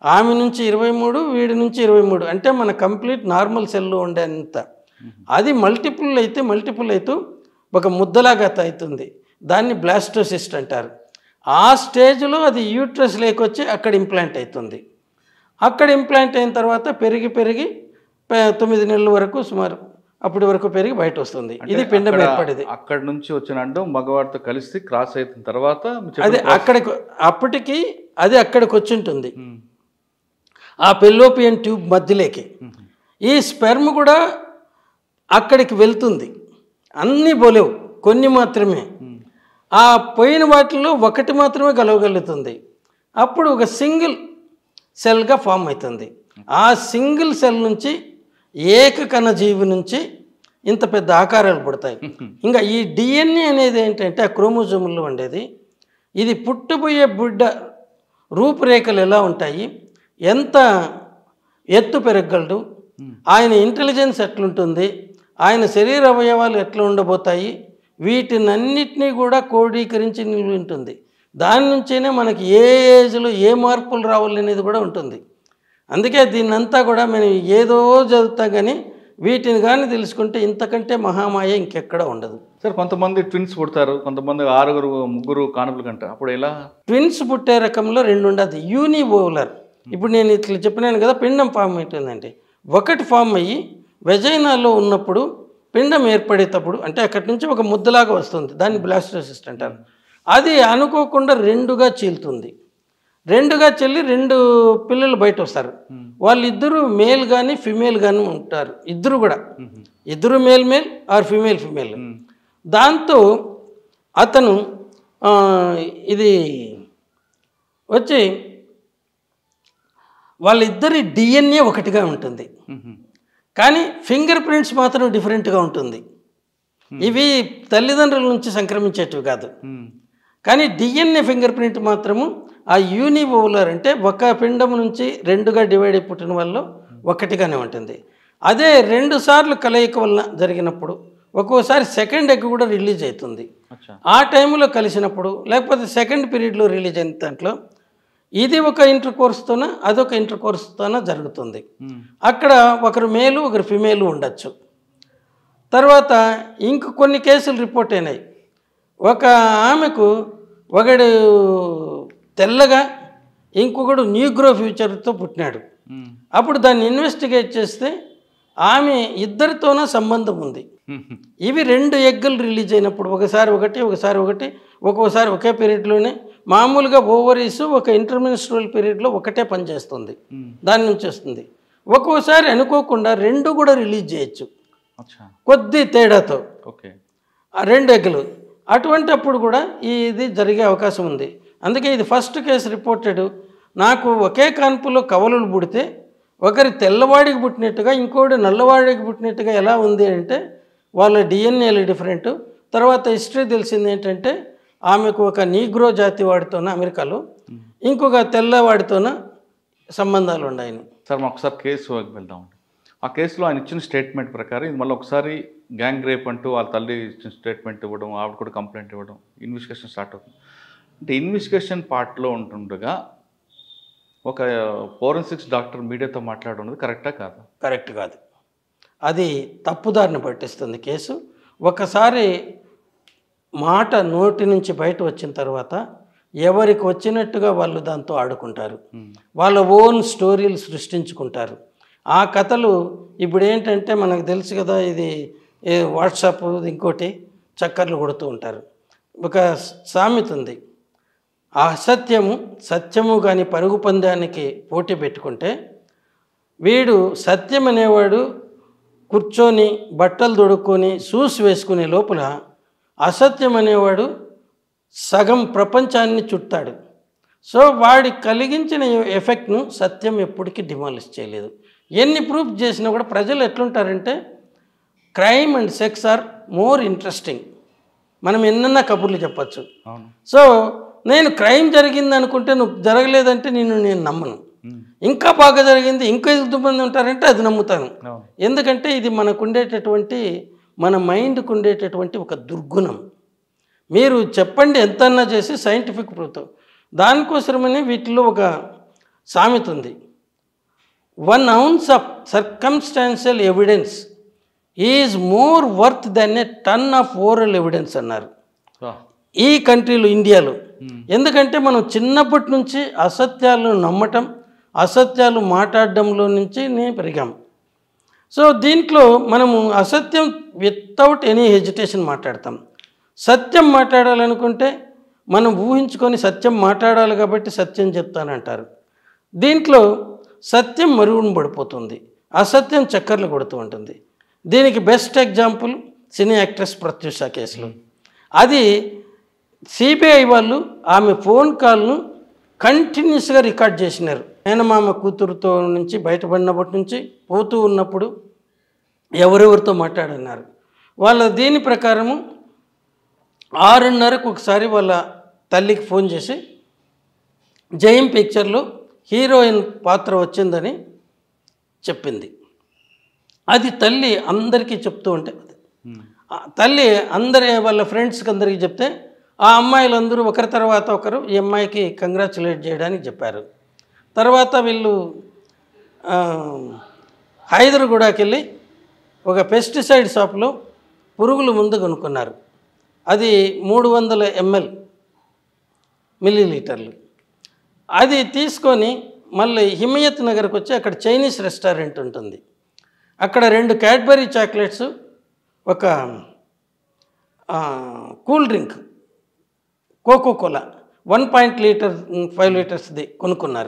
ఆమె నుంచి ఇరవై మూడు వీడి నుంచి ఇరవై మూడు అంటే మన కంప్లీట్ నార్మల్ సెల్లో ఉండేంత అది మల్టిపుల్ అయితే మల్టిపుల్ అవుతూ ఒక ముద్దలాగా అవుతుంది దాన్ని బ్లాస్టోసిస్ట్ అంటారు ఆ స్టేజ్లో అది యూట్రస్ లేకొచ్చి అక్కడ ఇంప్లాంట్ అవుతుంది అక్కడ ఇంప్లాంట్ అయిన తర్వాత పెరిగి పెరిగి ప- తొమ్మిది నెలల వరకు సుమారు అప్పటి వరకు పెరిగి బయట వస్తుంది ఇది పిండం అక్కడ- ఏర్పడేది అక్కడ నుంచి వచ్చిన అండం మగవాడితో కలిసి క్రాస్ అయిన తర్వాత మీరు చెప్పిన అది అక్కడికి అప్పటికి అది అక్కడికి వచ్చి ఉంటుంది ఆ పెల్లోపియన్ ట్యూబ్ మధ్యలోకి ఈ స్పెర్మ్ కూడా అక్కడికి వెళ్తుంది అన్నీ పోలేవు కొన్ని మాత్రమే ఆ పోయిన వాటిల్లో ఒకటి మాత్రమే కలవగలుగుతుంది అప్పుడు ఒక సింగిల్ సెల్గా ఫామ్ అవుతుంది ఆ సింగిల్ సెల్ నుంచి ఏకకణ జీవి నుంచి ఇంత పెద్ద ఆకారాలు పుడతాయి ఇంకా ఈ డిఎన్ఏ అనేది ఏంటంటే ఆ క్రోమోజోముల్లో ఉండేది ఇది పుట్టబోయే బిడ్డ రూపురేఖలు ఎలా ఉంటాయి ఎంత ఎత్తు పెరగలడు ఆయన ఇంటెలిజెన్స్ ఎట్లుంటుంది ఆయన శరీర అవయవాలు ఎట్లా ఉండబోతాయి వీటినన్నిటినీ కూడా క్రోడీకరించి నిలిగి ఉంటుంది దాని నుంచేనే మనకి ఏ ఏజ్లో ఏ మార్పులు రావాలనేది కూడా ఉంటుంది అందుకే దీన్నంతా కూడా మనం ఏదో చదువుతాం కానీ వీటిని కానీ తెలుసుకుంటే ఇంతకంటే మహామాయ ఇంకెక్కడ ఉండదు సార్ కొంతమంది ట్విన్స్ పుడతారు కొంతమంది ఆరుగురు ముగ్గురు కానుపులు కంట అప్పుడు ఎలా ట్విన్స్ పుట్టే రకంలో రెండు ఉండదు యూనివోలర్ ఇప్పుడు నేను ఇట్లా చెప్పినాను కదా పిండం ఫామ్ అవుతుందండి ఒకటి ఫామ్ అయ్యి వెజైనాలో ఉన్నప్పుడు పిండం ఏర్పడేటప్పుడు అంటే అక్కడి నుంచి ఒక ముద్దలాగా వస్తుంది దాన్ని బ్లాస్టోసిస్ట్ అంటారు అది అనుకోకుండా రెండుగా చీలుతుంది రెండుగా చెల్లి రెండు పిల్లలు బయట వస్తారు వాళ్ళిద్దరూ మేల్ కానీ ఫిమేల్ కానీ ఉంటారు ఇద్దరు కూడా ఇద్దరు male male or female female దాంతో అతను ఆ, ఇది వచ్చి వాళ్ళిద్దరి డిఎన్ఏ ఒకటిగా ఉంటుంది కానీ ఫింగర్ ప్రింట్స్ మాత్రం డిఫరెంట్గా ఉంటుంది ఇవి తల్లిదండ్రుల నుంచి సంక్రమించేటివి కాదు కానీ డిఎన్ఏ ఫింగర్ ప్రింట్ మాత్రము ఆ యూనివోలర్ అంటే ఒక పిండం నుంచి రెండుగా డివైడ్ అయి పుట్టిన వాళ్ళు ఒకటిగానే ఉంటుంది అదే రెండు సార్లు కలయిక వలన జరిగినప్పుడు ఒక్కోసారి సెకండ్ ఎగ్ కూడా రిలీజ్ అవుతుంది అచ్చా ఆ టైంలో కలిసినప్పుడు లేకపోతే సెకండ్ పీరియడ్లో రిలీజ్ అయిన దాంట్లో ఇది ఒక ఇంటర్ కోర్స్తోన అదొక ఇంటర్ కోర్స్తోన జరుగుతుంది అక్కడ ఒకరు మేలు ఒకరు ఫిమేలు ఉండొచ్చు తర్వాత ఇంక కొన్ని కేసులు రిపోర్ట్ అయినాయి ఒక ఆమెకు ఒకడు తెల్లగా ఇంకొకడు న్యూగ్రో ఫ్యూచర్తో పుట్టినాడు అప్పుడు దాన్ని ఇన్వెస్టిగేట్ చేస్తే ఆమె ఇద్దరితోన సంబంధం ఉంది ఇవి రెండు ఎగ్గులు రిలీజ్ అయినప్పుడు ఒకసారి ఒకటి ఒకసారి ఒకటి ఒక్కోసారి ఒకే పీరియడ్లోనే మామూలుగా ఓవరీస్ ఒక ఇంటర్మినిస్ట్రల్ పీరియడ్లో ఒకటే పనిచేస్తుంది దాని నుంచి వస్తుంది ఒక్కోసారి అనుకోకుండా రెండు కూడా రిలీజ్ చేయొచ్చు అచ్చా కొద్ది తేడాతో ఓకే ఆ రెండు ఎగ్గులు అటువంటి అప్పుడు కూడా ఈ ఇది జరిగే అవకాశం ఉంది అందుకే ఇది ఫస్ట్ కేసు రిపోర్టెడ్ నాకు ఒకే కాన్పులో కవలలు పుడితే ఒకరి తెల్లవాడికి పుట్టినట్టుగా ఇంకోటి నల్లవాడికి పుట్టినట్టుగా ఎలా ఉంది అంటే వాళ్ళ డిఎన్ఏలు డిఫరెంట్ తర్వాత హిస్టరీ తెలిసింది ఏంటంటే ఆమెకు ఒక నీగ్రో జాతి వాడితోన అమెరికాలో ఇంకొక తెల్లవాడితోన సంబంధాలు ఉన్నాయని సార్ మనం ఒకసారి కేసు వెళ్దాం ఆ కేసులో ఆయన ఇచ్చిన స్టేట్మెంట్ ప్రకారం ఇది మళ్ళీ ఒకసారి గ్యాంగ్ రేప్ అంటూ వాళ్ళ తల్లి ఇచ్చిన స్టేట్మెంట్ ఇవ్వడం ఆవిడ కూడా కంప్లైంట్ ఇవ్వడం ఇన్వెస్టిగేషన్ స్టార్ట్ అవుతుంది అంటే ఇన్వెస్టిగేషన్ పార్ట్లో ఉంటుండగా ఒక ఫోరెన్సిక్స్ డాక్టర్ మీడియాతో మాట్లాడున్నది కరెక్టా కాదా కరెక్ట్ కాదు అది తప్పుదారిని పట్టిస్తుంది కేసు ఒకసారి మాట నోటి నుంచి బయట వచ్చిన తర్వాత ఎవరికి వచ్చినట్టుగా వాళ్ళు దాంతో ఆడుకుంటారు వాళ్ళ ఓన్ స్టోరీలు సృష్టించుకుంటారు ఆ కథలు ఇప్పుడు ఏంటంటే మనకు తెలుసు కదా ఇది ఏ వాట్సాప్ ఇంకోటి చక్కర్లు కొడుతూ ఉంటారు ఒక సామెత ఉంది ఆ అసత్యము సత్యము కానీ పరుగు పందానికి పోటీ పెట్టుకుంటే వీడు సత్యం అనేవాడు కూర్చొని బట్టలు దొడుక్కొని షూస్ వేసుకునే లోపల అసత్యం అనేవాడు సగం ప్రపంచాన్ని చుట్టాడు సో వాడి కలిగించిన ఎఫెక్ట్ను సత్యం ఎప్పటికీ డిమాలిష్ చేయలేదు ఎన్ని ప్రూఫ్ చేసినా కూడా ప్రజలు ఎట్లుంటారంటే crime and sex are more interesting మనం ఎన్నన్నా కబుర్లు చెప్పచ్చు అవును సో నేను క్రైమ్ జరిగింది అనుకుంటే నువ్వు జరగలేదంటే నేను నేను నమ్మను ఉమ్. ఇంకా బాగా జరిగింది ఇంకా ఎంతమంది ఉంటారంటే అది నమ్ముతాను అవును ఎందుకంటే ఇది మనకు ఉండేటటువంటి మన మైండ్కు ఉండేటటువంటి ఒక దుర్గుణం మీరు చెప్పండి ఎంతన్నా చేసి సైంటిఫిక్ ప్రూఫ్ దానికోసమని వీటిలో ఒక సామెత ఉంది one ounce of circumstantial evidence is more worth than a ton of oral evidence అన్నారు ఆ. ఈ కంట్రీలో ఇండియాలో ఎందుకంటే మనం చిన్నప్పటి నుంచి అసత్యాలు నమ్మటం అసత్యాలు మాట్లాడడంలో నుంచి నే పెరిగాం సో దీంట్లో మనము అసత్యం వితౌట్ ఎనీ హెజిటేషన్ మాట్లాడతాం సత్యం మాట్లాడాలనుకుంటే మనం ఊహించుకొని సత్యం మాట్లాడాలి కాబట్టి సత్యం చెప్తానంటారు దీంట్లో సత్యం మరుగున పడిపోతుంది అసత్యం చక్కర్లు కొడుతూ ఉంటుంది దీనికి best example cine actress Pratyusha కేసులో అది సిబిఐ వాళ్ళు ఆమె ఫోన్ కాల్ను కంటిన్యూస్గా రికార్డ్ చేసినారు మేనమామ కూతురుతో నుంచి బయటపడినప్పటి నుంచి పోతూ ఉన్నప్పుడు ఎవరెవరితో మాట్లాడన్నారు వాళ్ళ దీని ప్రకారము ఆరున్నరకు ఒకసారి వాళ్ళ తల్లికి ఫోన్ చేసి జయం పిక్చర్లో హీరోయిన్ పాత్ర వచ్చిందని చెప్పింది అది తల్లి అందరికీ చెప్తూ ఉంటే ఆ తల్లి అందరి వాళ్ళ ఫ్రెండ్స్కి అందరికీ చెప్తే ఆ అమ్మాయిలందరూ ఒకరి తర్వాత ఒకరు ఈ అమ్మాయికి కంగ్రాచులేట్ చేయడానికి చెప్పారు తర్వాత వీళ్ళు ఆ, హైదరాబాద్కి వెళ్ళి ఒక పెస్టిసైడ్ షాప్లో పురుగుల ముందు కొనుక్కున్నారు అది మూడు వందల ఎంఎల్ మిల్లీ లీటర్లు అది తీసుకొని మళ్ళీ హిమయత్ నగర్కి వచ్చి అక్కడ చైనీస్ రెస్టారెంట్ ఉంటుంది అక్కడ రెండు క్యాడ్బరీ చాక్లెట్స్ ఒక ఆ, cool drink Coca Cola one point litre five లీటర్స్ది కొనుక్కున్నారు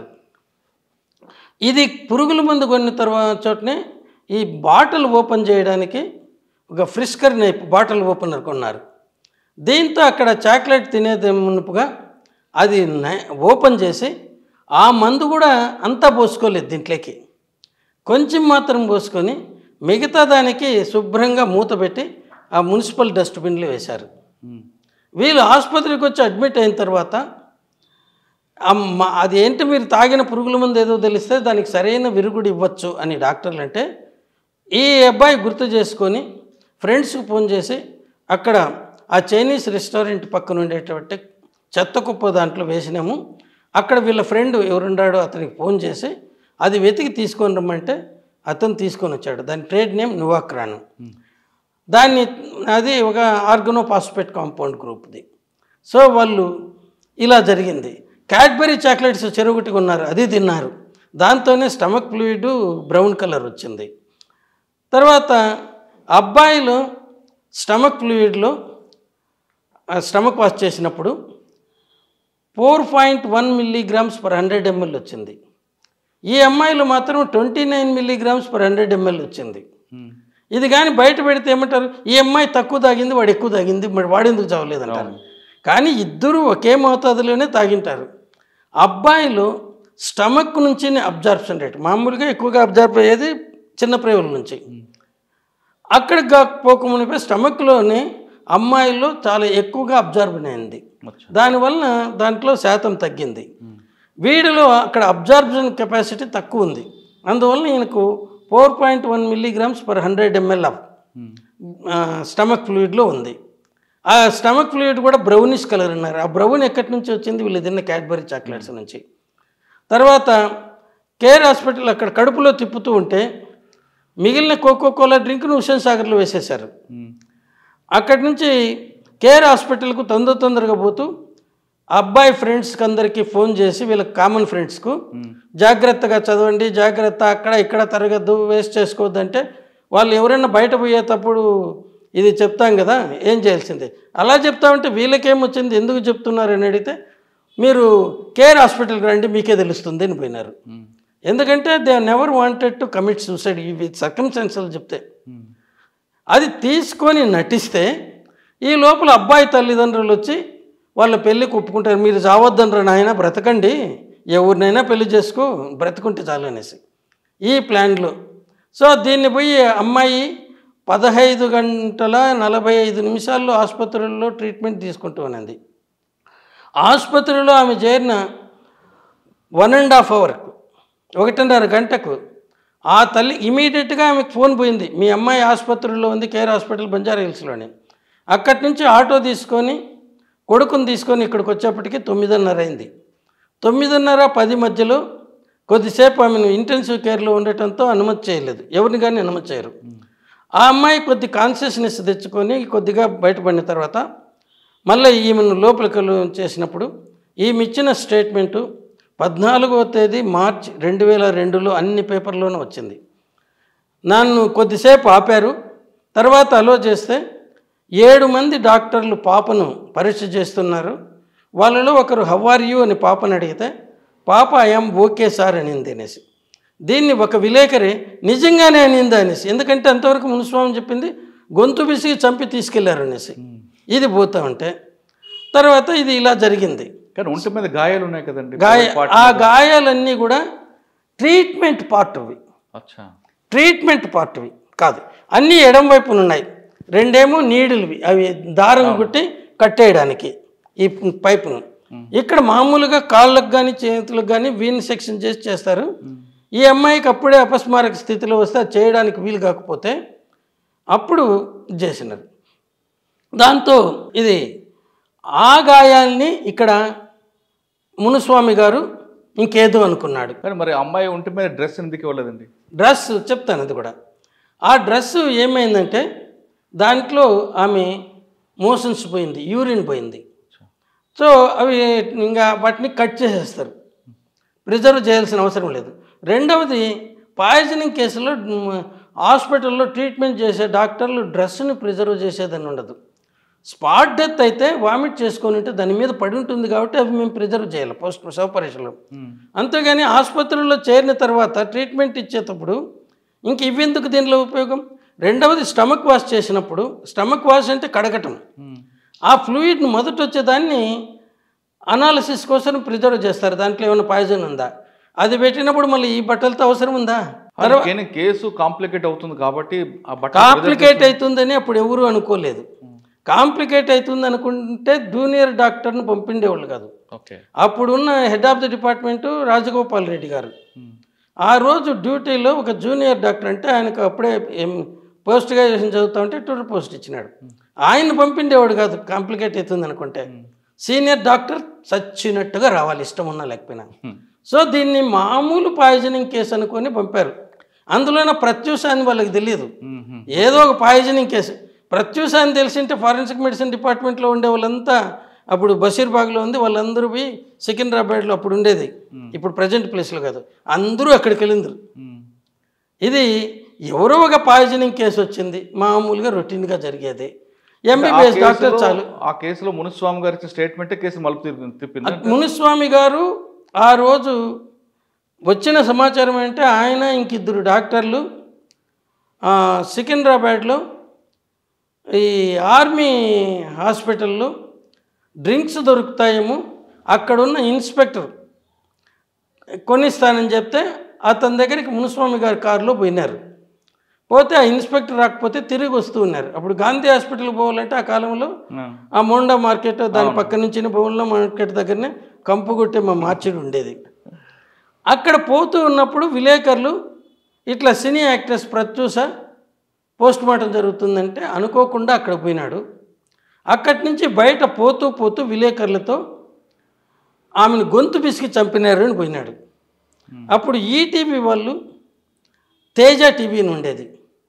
ఇది పురుగుల మందు కొన్న తర్వాత చోటనే ఈ బాటిల్ ఓపెన్ చేయడానికి ఒక ఫ్రిస్కర్ నైప్ బాటిల్ ఓపెనర్ కొన్నారు దీంతో అక్కడ చాక్లెట్ తినేది మునుపుగా అది నై- ఓపెన్ చేసి ఆ మందు కూడా అంతా పోసుకోలేదు దీంట్లోకి కొంచెం మాత్రం పోసుకొని మిగతా దానికి శుభ్రంగా మూత పెట్టి ఆ మున్సిపల్ డస్ట్బిన్లో వేశారు వీళ్ళు ఆసుపత్రికి వచ్చి అడ్మిట్ అయిన తర్వాత అమ్మ అది ఏంటి మీరు తాగిన పురుగుల మందు ఏదో తెలిస్తే దానికి సరైన విరుగుడు ఇవ్వచ్చు అని డాక్టర్లు అంటే ఈ అబ్బాయి గుర్తు చేసుకొని ఫ్రెండ్స్కి ఫోన్ చేసి అక్కడ ఆ చైనీస్ రెస్టారెంట్ పక్కన ఉండేటువంటి చెత్త కుప్ప దాంట్లో వేసినాము అక్కడ వీళ్ళ ఫ్రెండ్ ఎవరున్నాడో అతనికి ఫోన్ చేసి అది వెతికి తీసుకొని రమ్మంటే అతను తీసుకొని వచ్చాడు దాని ట్రేడ్ నేమ్ నువాక్రాను దాన్ని అది ఒక ఆర్గనోపాస్పేట్ కాంపౌండ్ గ్రూప్ది సో వాళ్ళు ఇలా జరిగింది క్యాడ్బరీ చాక్లెట్స్ చెరువుటి కొన్నారు అది తిన్నారు దాంతోనే స్టమక్ ఫ్లూయిడ్ బ్రౌన్ కలర్ వచ్చింది తర్వాత అబ్బాయిలు స్టమక్ ఫ్లూయిడ్లో స్టమక్ వాష్ చేసినప్పుడు four point one milligrams per hundred ML వచ్చింది ఈ అమ్మాయిలు మాత్రం twenty nine milligrams per hundred ML వచ్చింది ఇది కానీ బయట పెడితే ఏమంటారు ఈ అమ్మాయి తక్కువ తాగింది వాడు ఎక్కువ తాగింది మరి వాడు ఎందుకు చావలేదంటారు కానీ ఇద్దరు ఒకే మోతాదులోనే తాగింటారు అబ్బాయిలు స్టమక్ నుంచి అబ్జార్ప్షన్ రేట్ మామూలుగా ఎక్కువగా అబ్జార్బ్ అయ్యేది చిన్న ప్రేవుల నుంచి అక్కడికి కాకపోకమునిపై స్టమక్లోనే అమ్మాయిల్లో చాలా ఎక్కువగా అబ్జార్బన్ అయింది అచ్చా. దానివల్ల దాంట్లో శాతం తగ్గింది వీడిలో అక్కడ అబ్జార్బ్షన్ కెపాసిటీ తక్కువ ఉంది అందువల్ల ఈయనకు four point one milligrams per hundred ML of stomach ఫ్లూయిడ్లో ఉంది ఆ స్టమక్ ఫ్లూయిడ్ కూడా బ్రౌనిష్ కలర్ ఉన్నారు ఆ బ్రౌన్ ఎక్కడి నుంచి వచ్చింది వీళ్ళు తిన్న క్యాడ్బరీ చాక్లెట్స్ నుంచి తర్వాత కేర్ హాస్పిటల్ అక్కడ కడుపులో తిప్పుతూ ఉంటే మిగిలిన కోకో కోలా డ్రింక్ను హుషన్ సాగర్లో వేసేశారు అక్కడి నుంచి కేర్ హాస్పిటల్కు తొందర తొందరగా పోతూ అబ్బాయి ఫ్రెండ్స్కి అందరికీ ఫోన్ చేసి వీళ్ళకి కామన్ ఫ్రెండ్స్కు జాగ్రత్తగా చదవండి జాగ్రత్త అక్కడ ఇక్కడ తరగద్దు వేస్ట్ చేసుకోవద్దు అంటే వాళ్ళు ఎవరైనా బయట పోయేటప్పుడు ఇది చెప్తాం కదా ఏం చేయాల్సిందే అలా చెప్తా ఉంటే వీళ్ళకేమొచ్చింది ఎందుకు చెప్తున్నారు అని అడిగితే మీరు కేర్ హాస్పిటల్కి రండి మీకే తెలుస్తుంది అని పోయినారు ఎందుకంటే they never wanted to commit suicide ఇవి సర్కమ్స్టాన్సల్ చెప్తే అది తీసుకొని నటిస్తే ఈ లోపల అబ్బాయి తల్లిదండ్రులు వచ్చి వాళ్ళ పెళ్ళికి ఒప్పుకుంటారు మీరు చావద్దనరా నాయన బ్రతకండి ఎవరినైనా పెళ్లి చేసుకో బ్రతుకుంటే చాలు అనేసి ఈ ప్లాన్లో సో దీన్ని పోయి అమ్మాయి పదహైదు గంటల నలభై ఐదు నిమిషాల్లో ఆసుపత్రుల్లో ట్రీట్మెంట్ తీసుకుంటూ ఉన్నది ఆసుపత్రిలో ఆమె చేరిన వన్ అండ్ హాఫ్ అవర్కు ఒకటిన్నర గంటకు ఆ తల్లి ఇమీడియట్గా ఆమెకు ఫోన్ పోయింది మీ అమ్మాయి ఆసుపత్రిలో ఉంది కేర్ హాస్పిటల్ బంజారా హిల్స్లోని అక్కడి నుంచి ఆటో తీసుకొని కొడుకుని తీసుకొని ఇక్కడికి వచ్చేప్పటికి తొమ్మిదిన్నర అయింది తొమ్మిదిన్నర పది మధ్యలో కొద్దిసేపు ఆమెను ఇంటెన్సివ్ కేర్లో ఉండటంతో అనుమతి చేయలేదు ఎవరిని కానీ అనుమతి చేయరు ఆ అమ్మాయి కొద్ది కాన్షియస్నెస్ తెచ్చుకొని కొద్దిగా బయటపడిన తర్వాత మళ్ళీ ఈమెను లోపలికి చేసినప్పుడు ఈమె ఇచ్చిన స్టేట్మెంటు పద్నాలుగవ తేదీ మార్చ్ రెండు వేల రెండులో అన్ని పేపర్లోనూ వచ్చింది నన్ను కొద్దిసేపు ఆపారు తర్వాత అలో చేస్తే ఏడు మంది డాక్టర్లు పాపను పరీక్ష చేస్తున్నారు వాళ్ళలో ఒకరు హవ్వార్ యూ అని పాపను అడిగితే పాప ఐఎమ్ ఓకే సార్ అనింది అనేసి దీన్ని ఒక విలేకరి నిజంగానే అనింది అనేసి ఎందుకంటే అంతవరకు మునుస్వామి చెప్పింది గొంతు బిసిగి చంపి తీసుకెళ్లారు అనేసి ఇది పోతా ఉంటే తర్వాత ఇది ఇలా జరిగింది కానీ ఒంటి మీద గాయాలు ఉన్నాయి కదండి గాయ పాటు- ఆ గాయాలన్నీ కూడా ట్రీట్మెంట్ పార్ట్వి అచ్చా ట్రీట్మెంట్ పార్ట్వి కాదు అన్నీ ఎడం వైపున ఉన్నాయి రెండేమో నీడులువి అవి దారం కుట్టి కట్టేయడానికి ఈ పైపును ఇక్కడ మామూలుగా కాళ్ళకు కానీ చేతులకు కానీ వీన్ సెక్షన్ చేసి చేస్తారు ఈ అమ్మాయికి అప్పుడే అపస్మారక స్థితిలో వస్తే అది చేయడానికి వీలు కాకపోతే అప్పుడు ఇది చేసినారు దాంతో ఇది ఆ గాయాల్ని ఇక్కడ మునుస్వామి గారు ఇంకేదో అనుకున్నాడు కానీ మరి అమ్మాయి ఒంటి మీద డ్రెస్ ఎందుకు ఇవ్వలేదండి డ్రెస్ చెప్తాను అది కూడా ఆ డ్రెస్సు ఏమైందంటే దాంట్లో ఆమె మోషన్స్ పోయింది యూరిన్ పోయింది సో అవి ఇంకా వాటిని కట్ చేసేస్తారు ప్రిజర్వ్ చేయాల్సిన అవసరం లేదు రెండవది పాయిజనింగ్ కేసులో మ్, హాస్పిటల్లో ట్రీట్మెంట్ చేసే డాక్టర్లు డ్రెస్సుని ప్రిజర్వ్ చేసేదని ఉండదు స్పాట్ డెత్ అయితే వామిట్ చేసుకొని ఉంటే దాని మీద పడి ఉంటుంది కాబట్టి అవి మేము ప్రిజర్వ్ చేయాలి పోస్ట్ శవపరీక్షలో అంతేగాని ఆసుపత్రుల్లో చేరిన తర్వాత ట్రీట్మెంట్ ఇచ్చేటప్పుడు ఇంక ఇవెందుకు దీనిలో ఉపయోగం రెండవది స్టమక్ వాష్ చేసినప్పుడు స్టమక్ వాష్ అంటే కడగటం ఆ ఫ్లూయిడ్ని మొదట వచ్చేదాన్ని అనాలిసిస్ కోసం ప్రిజర్వ్ చేస్తారు దాంట్లో ఏమైనా పాయిజన్ ఉందా అది పెట్టినప్పుడు మళ్ళీ ఈ బట్టలతో అవసరం ఉందా కానీ కేసు కాంప్లికేట్ అవుతుంది కాబట్టి ఆ బట్ట కాంప్లికేట్ అవుతుందని అప్పుడు ఎవరు అనుకోలేదు కాంప్లికేట్ అవుతుంది అనుకుంటే జూనియర్ డాక్టర్ని పంపిండేవాళ్ళు కాదు ఓకే అప్పుడున్న head of the department Rajagopal Reddy గారు ఆ రోజు డ్యూటీలో ఒక జూనియర్ డాక్టర్ అంటే ఆయనకు అప్పుడే ఏం పోస్ట్ గ్రాడ్యుయేషన్ చదువుతా ఉంటే టూర్ పోస్ట్ ఇచ్చినాడు ఆయన పంపిండేవాడు కాదు కాంప్లికేట్ అవుతుంది అనుకుంటే సీనియర్ డాక్టర్ చచ్చినట్టుగా రావాలి ఇష్టం ఉన్నా లేకపోయినా సో దీన్ని మామూలు పాయిజనింగ్ కేసు అనుకొని పంపారు అందులోన ప్రత్యూష అని వాళ్ళకి తెలియదు ఏదో ఒక పాయిజనింగ్ కేసు ప్రత్యూష అని తెలిసింటే ఫారెన్సిక్ మెడిసిన్ డిపార్ట్మెంట్లో ఉండే వాళ్ళంతా అప్పుడు బషీర్బాగ్లో ఉంది వాళ్ళందరూ పోయి సికింద్రాబాద్లో అప్పుడు ఉండేది ఇప్పుడు ప్రజెంట్ ప్లేస్లో కాదు అందరూ అక్కడికి వెళ్ళిందరు ఇది ఎవరో ఒక పాయిజనింగ్ కేసు వచ్చింది మామూలుగా రొటీన్గా జరిగేది ఎంబీబీఎస్ డాక్టర్ చాలు ఆ కేసులో మునుస్వామి గారి ఇచ్చిన స్టేట్మెంటే కేసు మలుపు తిప్పి- తిప్పింది మునిస్వామి గారు ఆ రోజు వచ్చిన సమాచారం ఏంటంటే ఆయన ఇంకిద్దరు డాక్టర్లు ఆ, సికింద్రాబాద్లో ఈ ఆర్మీ హాస్పిటల్లో డ్రింక్స్ దొరుకుతాయేమో అక్కడున్న ఇన్స్పెక్టర్ కొనిస్తానని చెప్తే అతని దగ్గరికి మునుస్వామి గారి కారులో పోయినారు పోతే ఆ ఇన్స్పెక్టర్ రాకపోతే తిరిగి వస్తూ ఉన్నారు అప్పుడు గాంధీ హాస్పిటల్ పోవాలంటే ఆ కాలంలో ఆ. ఆ మోండా మార్కెట్ దాని పక్క నుంచి బౌన్లో మార్కెట్ దగ్గరనే కంపు కొట్టే మా మార్చిడి ఉండేది అక్కడ పోతూ ఉన్నప్పుడు విలేకరులు ఇట్లా cine actress Pratyusha post mortem జరుగుతుందంటే అనుకోకుండా అక్కడ పోయినాడు అక్కడి నుంచి బయట పోతూ పోతూ విలేకరులతో ఆమెను గొంతు పిసికి చంపినారు అని పోయినాడు అప్పుడు ఈటీవీ వాళ్ళు తేజ టీవీ అని ఉండేది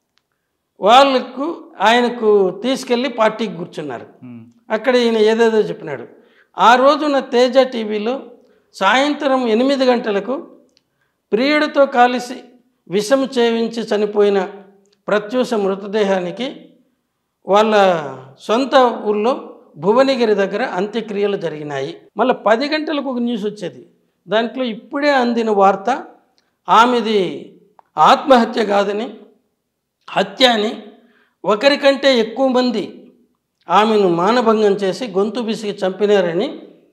వాళ్ళకు ఆయనకు తీసుకెళ్ళి పార్టీకి కూర్చున్నారు ఉమ్. అక్కడ ఈయన ఏదేదో చెప్పినాడు ఆ రోజున తేజ టీవీలో సాయంత్రం ఎనిమిది గంటలకు ప్రియుడితో కలిసి విషం చేయించి చనిపోయిన ప్రత్యూష మృతదేహానికి వాళ్ళ సొంత ఊళ్ళో భువనగిరి దగ్గర అంత్యక్రియలు జరిగినాయి మళ్ళీ పది గంటలకు ఒక న్యూస్ వచ్చేది దాంట్లో ఇప్పుడే అందిన వార్త ఆమెది ఆత్మహత్య కాదని హత్య అని ఒకరికంటే ఎక్కువ మంది ఆమెను మానభంగం చేసి గొంతు బిసికి చంపినారని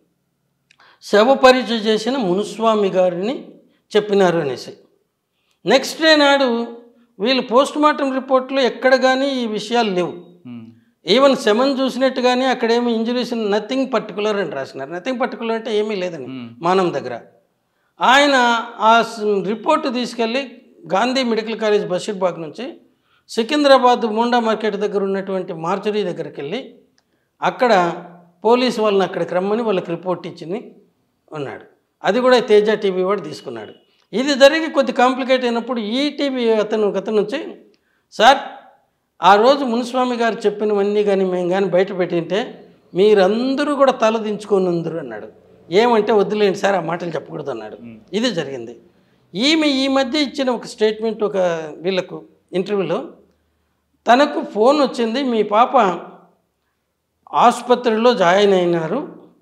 శవ పరీక్ష చేసిన మునుస్వామి గారిని చెప్పినారు అనేసి నెక్స్ట్ డే నాడు వీళ్ళు పోస్ట్ మార్టం రిపోర్ట్లో ఎక్కడ కానీ ఈ విషయాలు లేవు ఉమ్. ఈవెన్ శమన్ చూసినట్టు కానీ అక్కడేమి ఇంజురీస్ నథింగ్ పర్టికులర్ అని రాసినారు నథింగ్ పర్టికులర్ అంటే ఏమీ లేదని మానం దగ్గర ఆయన ఆ స్- రిపోర్టు తీసుకెళ్ళి గాంధీ మెడికల్ కాలేజ్ బషీర్బాగ్ నుంచి సికింద్రాబాద్ మోండా మార్కెట్ దగ్గర ఉన్నటువంటి మార్చరీ దగ్గరికి వెళ్ళి అక్కడ పోలీసు వాళ్ళని అక్కడికి రమ్మని వాళ్ళకి రిపోర్ట్ ఇచ్చింది ఉన్నాడు అది కూడా తేజ టీవీ వాడు తీసుకున్నాడు ఇది జరిగి కొద్ది కాంప్లికేట్ అయినప్పుడు ఈటీవీ అతను అతను వచ్చి సార్ ఆ రోజు మునిస్వామి గారు చెప్పినవన్నీ కానీ మేము కానీ బయట పెట్టింటే మీరందరూ కూడా తల దించుకొని ఉందరు అన్నాడు ఏమంటే వద్దులేండి సార్ ఆ మాటలు చెప్పకూడదు అన్నాడు ఇది జరిగింది ఈమె ఈ మధ్య ఇచ్చిన ఒక స్టేట్మెంట్ ఒక వీళ్ళకు ఇంటర్వ్యూలో తనకు ఫోన్ వచ్చింది మీ పాప ఆసుపత్రిలో జాయిన్ అయినారు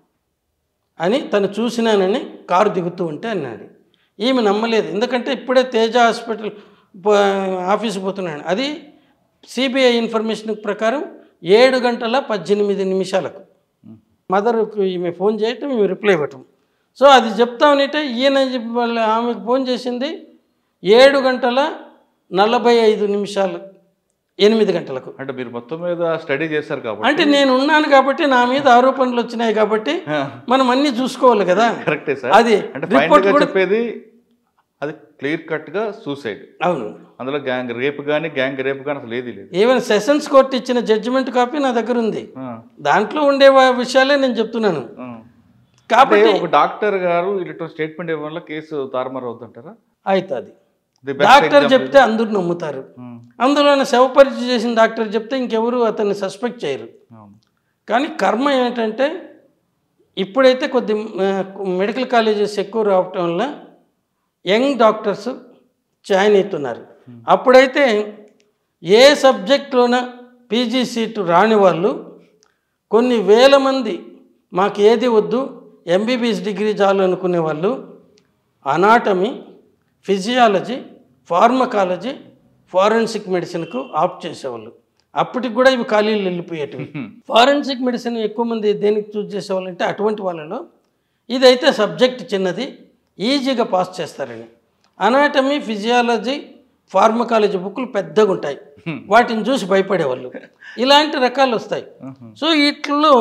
అని తను చూసినానని కారు దిగుతూ ఉంటే అన్నాడు ఈమె నమ్మలేదు ఎందుకంటే ఇప్పుడే తేజ హాస్పిటల్ ప- ఆఫీస్ పోతున్నాను అది సిబిఐ ఇన్ఫర్మేషన్ ప్రకారం ఏడు గంటల పద్దెనిమిది నిమిషాలకు మదర్కు ఈమె ఫోన్ చేయటం ఈమె రిప్లై ఇవ్వటం సో అది చెప్తామనంటే ఈయన చెప్ప- వాళ్ళ ఆమెకు ఫోన్ చేసింది ఏడు గంటల నలభై ఐదు నిమిషాలు ఎనిమిది గంటలకు అంటే మీరు మొత్తం మీద స్టడీ చేశారు కాబట్టి అంటే నేను ఉన్నాను కాబట్టి నా మీద ఆరోపణలు వచ్చినాయి కాబట్టి మనం అన్నీ చూసుకోవాలి కదా కరెక్టే సార్ అది అంటే రిపోర్ట్ ఫైనల్ గా కూడా చెప్పేది అది క్లియర్ కట్ గా సూసైడ్ అవును అందులో గ్యాంగ్ రేప్ కానీ గ్యాంగ్ రేప్ కానీ అసలు ఏది లేదు ఈవెన్ సెషన్స్ కోర్టు ఇచ్చిన జడ్జిమెంట్ కాపీ నా దగ్గర ఉంది ఆ, దాంట్లో ఉండే వా- విషయాలే నేను చెప్తున్నాను ఆ. అంటే కాబట్టి ఒక డాక్టర్ గారు ఇటు స్టేట్మెంట్ ఇవ్వడం వల్ల కేసు తారుమారు అవుతుంటారా అవుతుంది ది బెస్ట్ డాక్టర్ చెప్తే అందరూ నమ్ముతారు అందులోనే శవ పరీక్ష చేసిన డాక్టర్ చెప్తే ఇంకెవరు అతన్ని సస్పెక్ట్ చేయరు అవును కానీ కర్మ ఏంటంటే ఇప్పుడైతే కొద్ది ఆ, మెడికల్ కాలేజెస్ ఎక్కువ రావటం వల్ల యంగ్ డాక్టర్స్ జాయిన్ అవుతున్నారు అప్పుడైతే ఏ సబ్జెక్ట్లోన పీజీ సీటు రాని వాళ్ళు కొన్ని వేల మంది మాకు ఏది వద్దు ఎంబీబీఎస్ డిగ్రీ చాలు అనుకునే వాళ్ళు అనాటమీ ఫిజియాలజీ ఫార్మకాలజీ ఫారెన్సిక్ మెడిసిన్కు ఆప్ట్ చేసేవాళ్ళు అప్పటికి కూడా ఇవి ఖాళీలు వెళ్ళిపోయేటివి ఫారెన్సిక్ మెడిసిన్ ఎక్కువ మంది దేనికి చూస్ చేసేవాళ్ళు అంటే అటువంటి వాళ్ళలో ఇదైతే సబ్జెక్ట్ చిన్నది ఈజీగా పాస్ చేస్తారని అనాటమీ ఫిజియాలజీ ఫార్మకాలజీ బుక్లు పెద్దగా ఉంటాయి వాటిని చూసి భయపడేవాళ్ళు ఇలాంటి రకాలు వస్తాయి సో వీటిల్లో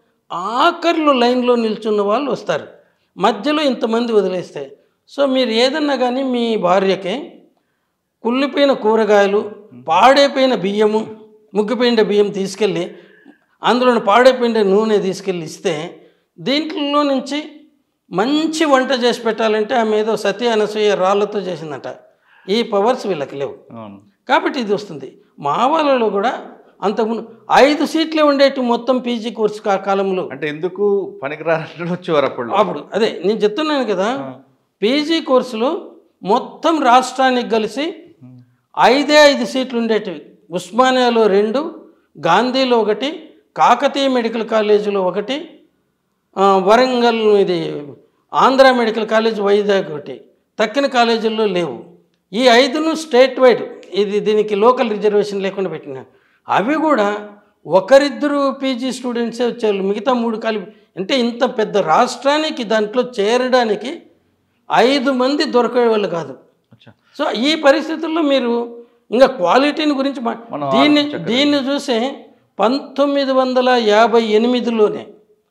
ఆఖర్లు లైన్లో నిల్చున్న వాళ్ళు వస్తారు మధ్యలో ఇంతమంది వదిలేస్తే సో మీరు ఏదన్నా కానీ మీ భార్యకి కుళ్ళిపోయిన కూరగాయలు పాడైపోయిన బియ్యము ముగ్గిపోయిన బియ్యం తీసుకెళ్ళి అందులో పాడైపోయిన నూనె తీసుకెళ్ళి ఇస్తే దీంట్లో నుంచి మంచి వంట చేసి పెట్టాలంటే ఆమె ఏదో సతీ అనసూయ రాళ్ళతో చేసిందట ఈ పవర్స్ వీళ్ళకి లేవు అవును కాబట్టి ఇది వస్తుంది మా వాళ్ళలో కూడా అంతకుముందు ఐదు సీట్లే ఉండేటి మొత్తం పీజీ కోర్సు కా కాలంలో అంటే ఎందుకు పనికిరానట్టు వచ్చేవారు అప్పుడు అప్పుడు అదే నేను చెప్తున్నాను కదా పీజీ కోర్సులో మొత్తం రాష్ట్రానికి కలిసి ఐదే ఐదు సీట్లు ఉండేటివి ఉస్మానియాలో రెండు గాంధీలో ఒకటి కాకతీయ మెడికల్ కాలేజీలో ఒకటి ఆ, వరంగల్ ఇది ఆంధ్ర మెడికల్ కాలేజ్ వైజాగ్ ఒకటి తక్కిన కాలేజీల్లో లేవు ఈ ఐదును స్టేట్ వైడ్ ఇది దీనికి లోకల్ రిజర్వేషన్ లేకుండా పెట్టిన అవి కూడా ఒకరిద్దరు పీజీ స్టూడెంట్సే వచ్చారు మిగతా మూడు కలిపి అంటే ఇంత పెద్ద రాష్ట్రానికి దాంట్లో చేరడానికి ఐదు మంది దొరికేవాళ్ళు కాదు అచ్చా సో ఈ పరిస్థితుల్లో మీరు ఇంకా క్వాలిటీని గురించి మా- మనం దీన్ని ఆలోచించక్కర్లేదు. దీన్ని చూసి పంతొమ్మిది వందల యాభై ఎనిమిదిలోనే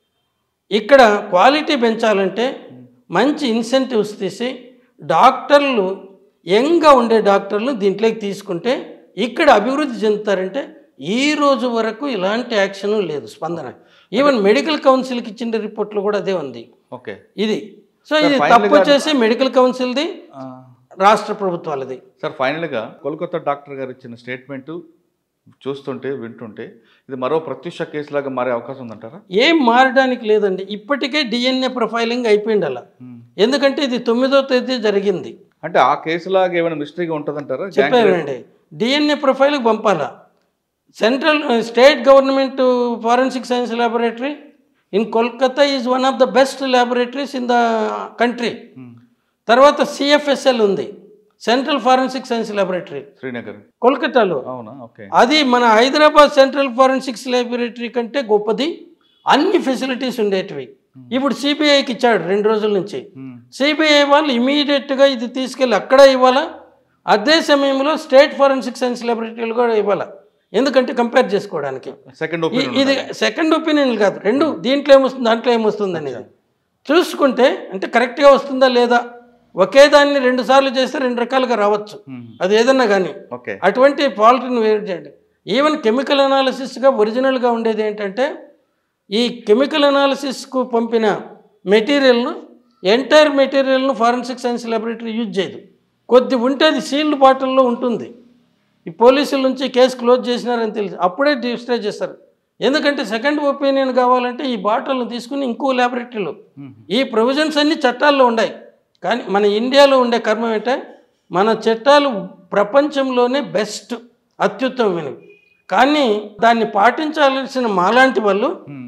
ఇక్కడ క్వాలిటీ పెంచాలంటే మంచి ఇన్సెంటివ్స్ తీసి డాక్టర్లు యంగ్గా ఉండే డాక్టర్లు దీంట్లోకి తీసుకుంటే ఇక్కడ అభివృద్ధి చెందుతారంటే ఈ రోజు వరకు ఇలాంటి యాక్షన్ లేదు స్పందన ఈవెన్ మెడికల్ కౌన్సిల్కి ఇచ్చిన రిపోర్ట్లో కూడా అదే ఉంది ఓకే ఇది సో ఇది finally తప్పు గా- చేసి మెడికల్ కౌన్సిల్ది రాష్ట్ర ప్రభుత్వాలది సార్ ఫైనల్గా కోల్కతా డాక్టర్ గారు ఇచ్చిన స్టేట్మెంట్ చూస్తుంటే వింటుంటే ఇది మరో ప్రత్యక్ష కేసులాగా మారే అవకాశం ఉందంటారా ఏం మారడానికి లేదండి ఇప్పటికే డిఎన్ఏ ప్రొఫైలింగ్ అయిపోయింది అలా ఎందుకంటే ఇది తొమ్మిదో తేదీ జరిగింది అంటే ఆ కేసులాగా ఏమైనా మిస్టరీగా ఉంటుందంటారా చెప్పానండి డిఎన్ఏ ప్రొఫైల్కి పంపాలా central state government forensic science laboratory in Kolkata is one of the best laboratories in the country తర్వాత సిఎఫ్ఎస్ఎల్ ఉంది central forensic science laboratory Srinagar కోల్కతాలో అవునా ఓకే అది మన హైదరాబాద్ సెంట్రల్ ఫారెన్సిక్స్ లైబ్రరీ కంటే గొప్పది అన్ని ఫెసిలిటీస్ ఉండేటివి ఇప్పుడు సిబిఐకి ఇచ్చాడు రెండు రోజుల నుంచి సిబిఐ వాళ్ళు ఇమీడియట్గా ఇది తీసుకెళ్ళి అక్కడ ఇవ్వాలా అదే సమయంలో స్టేట్ ఫారెన్సిక్ సైన్స్ లైబ్రరీలు కూడా ఇవ్వాలా ఎందుకంటే కంపేర్ చేసుకోవడానికి సెకండ్ ఇ- ఒపీనియన్ ఇది సెకండ్ ఒపీనియన్ కాదు రెండు దీంట్లో ఏమొస్తుంది దాంట్లో ఏమొస్తుంది అనేది చూసుకుంటే అంటే కరెక్ట్గా వస్తుందా లేదా ఒకే దాన్ని రెండు సార్లు చేస్తే రెండు రకాలుగా రావచ్చు అది ఏదన్నా కానీ ఓకే అటువంటి ఫాల్ట్ని వేరు చేయండి ఈవెన్ కెమికల్ అనాలిసిస్గా ఒరిజినల్గా ఉండేది ఏంటంటే ఈ కెమికల్ అనాలిసిస్కు పంపిన మెటీరియల్ను ఎంటైర్ మెటీరియల్ను ఫారెన్సిక్ సైన్స్ ల్యాబొరేటరీ యూజ్ చేయదు కొద్ది ఉంటే అది సీల్డ్ బాటిల్లో ఉంటుంది ఈ పోలీసుల నుంచి కేసు క్లోజ్ చేసినారని తెలుసు అప్పుడే డిస్ట్రై చేస్తారు ఎందుకంటే సెకండ్ ఒపీనియన్ కావాలంటే ఈ బాటిల్ని తీసుకుని ఇంకో ల్యాబొరేటరీలో ఈ ప్రొవిజన్స్ అన్ని చట్టాల్లో ఉన్నాయి కానీ మన ఇండియాలో ఉండే కర్మం ఏంటంటే మన చట్టాలు ప్రపంచంలోనే బెస్ట్ అత్యుత్తమమైనవి కానీ దాన్ని పాటించాల్సిన మాలాంటి వాళ్ళు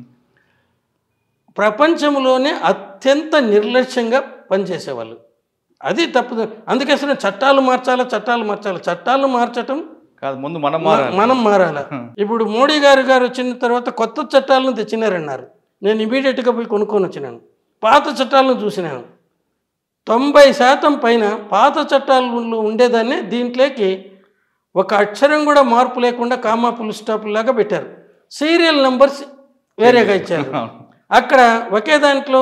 ప్రపంచంలోనే అత్యంత నిర్లక్ష్యంగా పనిచేసేవాళ్ళు అది తప్పదు అందుకే అసలు చట్టాలు మార్చాలా చట్టాలు మార్చాలి చట్టాలు మార్చటం కాదు ముందు మనం మారాలి మనం మారాల ఇప్పుడు మోడీ గారు గారు వచ్చిన తర్వాత కొత్త చట్టాలను తెచ్చినారన్నారు నేను ఇమీడియట్గా పోయి కొనుక్కొని వచ్చినాను పాత చట్టాలను చూసినాను తొంభై శాతం పైన పాత చట్టాలు ఉండేదాన్ని దీంట్లోకి ఒక అక్షరం కూడా మార్పు లేకుండా కామా పుల్ స్టాప్ లాగా పెట్టారు సీరియల్ నంబర్స్ వేరేగా ఇచ్చారు అక్కడ ఒకే దాంట్లో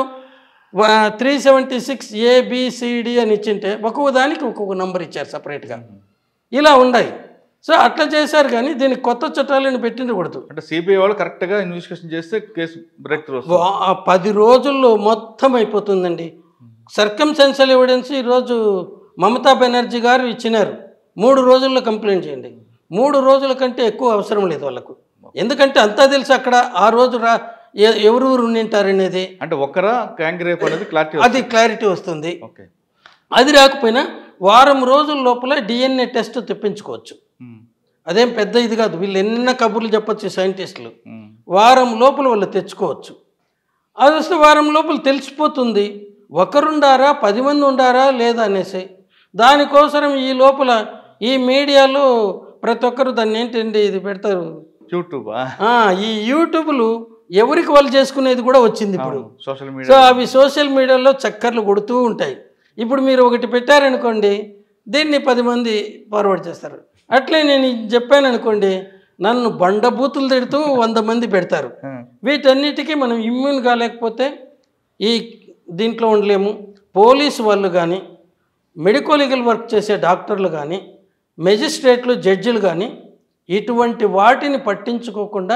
త్రీ సెవెంటీ సిక్స్ ఏబిసిడి అని ఇచ్చింటే ఒక్కొక్క దానికి ఒక్కొక్క నంబర్ ఇచ్చారు సపరేట్గా ఇలా ఉన్నాయి సో అట్లా చేశారు కానీ దీనికి కొత్త చట్టాలను పెట్టిండకూడదు అంటే సిబిఐ వాళ్ళు కరెక్ట్గా ఇన్వెస్టిగేషన్ చేస్తే కేసు బ్రేక్ త్రూ వస్తుంది వా- ఆ పది రోజుల్లో మొత్తం అయిపోతుందండి సర్కంసెన్షియల్ ఎవిడెన్స్ ఈరోజు మమతా బెనర్జీ గారు ఇచ్చినారు మూడు రోజుల్లో కంప్లైంట్ చేయండి మూడు రోజుల కంటే ఎక్కువ అవసరం లేదు వాళ్ళకు ఎందుకంటే అంతా తెలుసు అక్కడ ఆ రోజు రా ఎ- ఎవరెవరు ఉండింటారనేది అంటే ఒక్కరా గ్యాంగ్ రేప్ అనేది క్లారిటీ అది క్లారిటీ వస్తుంది ఓకే అది రాకపోయినా వారం రోజుల లోపల డిఎన్ఏ టెస్ట్ తెప్పించుకోవచ్చు అదేం పెద్ద ఇది కాదు వీళ్ళు ఎన్న కబుర్లు చెప్పొచ్చు సైంటిస్టులు వారం లోపల వాళ్ళు తెచ్చుకోవచ్చు అది వస్తే వారం లోపల తెలిసిపోతుంది ఒకరుండారా పది మంది ఉండారా లేదా అనేసి దానికోసం ఈ లోపల ఈ మీడియాలో ప్రతి ఒక్కరు దాన్ని ఏంటండి ఇది పెడతారు యూట్యూబ్ ఆ, ఈ యూట్యూబ్లు ఎవరికి వాళ్ళు చేసుకునేది కూడా వచ్చింది ఇప్పుడు సోషల్ సో మీడియా అవి సోషల్ మీడియాలో చక్కర్లు కొడుతూ ఉంటాయి ఇప్పుడు మీరు ఒకటి పెట్టారనుకోండి దీన్ని పది మంది ఫార్వర్డ్ చేస్తారు అట్లే నేను ఇది చెప్పాను అనుకోండి నన్ను బండబూతులు తిడుతూ వంద మంది పెడతారు వీటన్నిటికీ మనం ఇమ్యూన్ కాలేకపోతే ఈ దీంట్లో ఉండలేము పోలీసు వాళ్ళు కానీ మెడికో లీగల్ వర్క్ చేసే డాక్టర్లు కానీ మెజిస్ట్రేట్లు జడ్జిలు కానీ ఇటువంటి వాటిని పట్టించుకోకుండా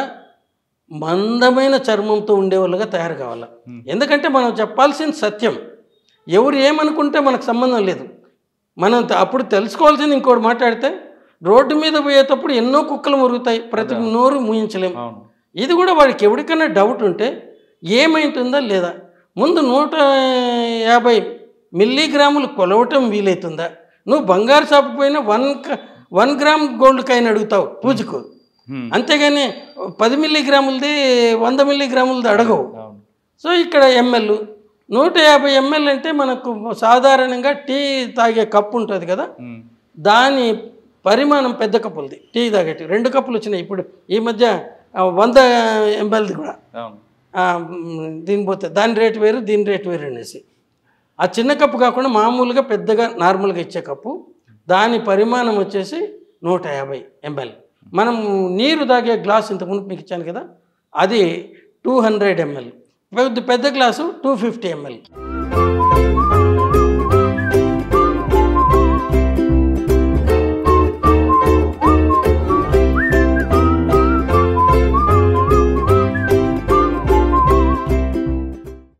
మందమైన చర్మంతో ఉండేవాళ్ళుగా తయారు కావాలి ఎందుకంటే మనం చెప్పాల్సిన సత్యం ఎవరు ఏమనుకుంటే మనకు సంబంధం లేదు మనం త- అప్పుడు తెలుసుకోవాల్సింది ఇంకోటి మాట్లాడితే రోడ్డు మీద పోయేటప్పుడు ఎన్నో కుక్కలు మురుగుతాయి ప్రతి నోరు మూయించలేం అవును ఇది కూడా వాడికి ఎవరికైనా డౌట్ ఉంటే ఏమైంటుందా లేదా ముందు నూట యాభై మిల్లీగ్రాములు కొలవటం వీలవుతుందా నువ్వు బంగారు షాపు పోయినా వన్ క- వన్ గ్రామ్ గోల్డ్ కాయిన్ అడుగుతావు పూజకు Hmm. అంతేగాని పది మిల్లీగ్రాములది వంద మిల్లీగ్రాములది అడగవు అవును సో ఇక్కడ ఎంఎల్ నూట యాభై ఎంఎల్ అంటే మనకు సాధారణంగా టీ తాగే కప్పు ఉంటుంది కదా Hmm. దాని పరిమాణం పెద్ద కప్పులది టీ తాగేటి రెండు కప్పులు వచ్చినాయి ఇప్పుడు ఈ మధ్య ఆ, వంద ఎంఎల్ది కూడా అవును ఆ, మ్, దీని పోతే దాని రేటు వేరు దీని రేటు వేరు అనేసి ఆ చిన్న కప్పు కాకుండా మామూలుగా పెద్దగా నార్మల్గా ఇచ్చే కప్పు దాని పరిమాణం వచ్చేసి నూట యాభై ఎంఎల్ మనం నీరు తాగే గ్లాస్ ఇంతకుముందు మీకు ఇచ్చాను కదా అది టూ హండ్రెడ్ ఎంఎల్ పెద్ద పెద్ద గ్లాసు టూ ఫిఫ్టీ ఎంఎల్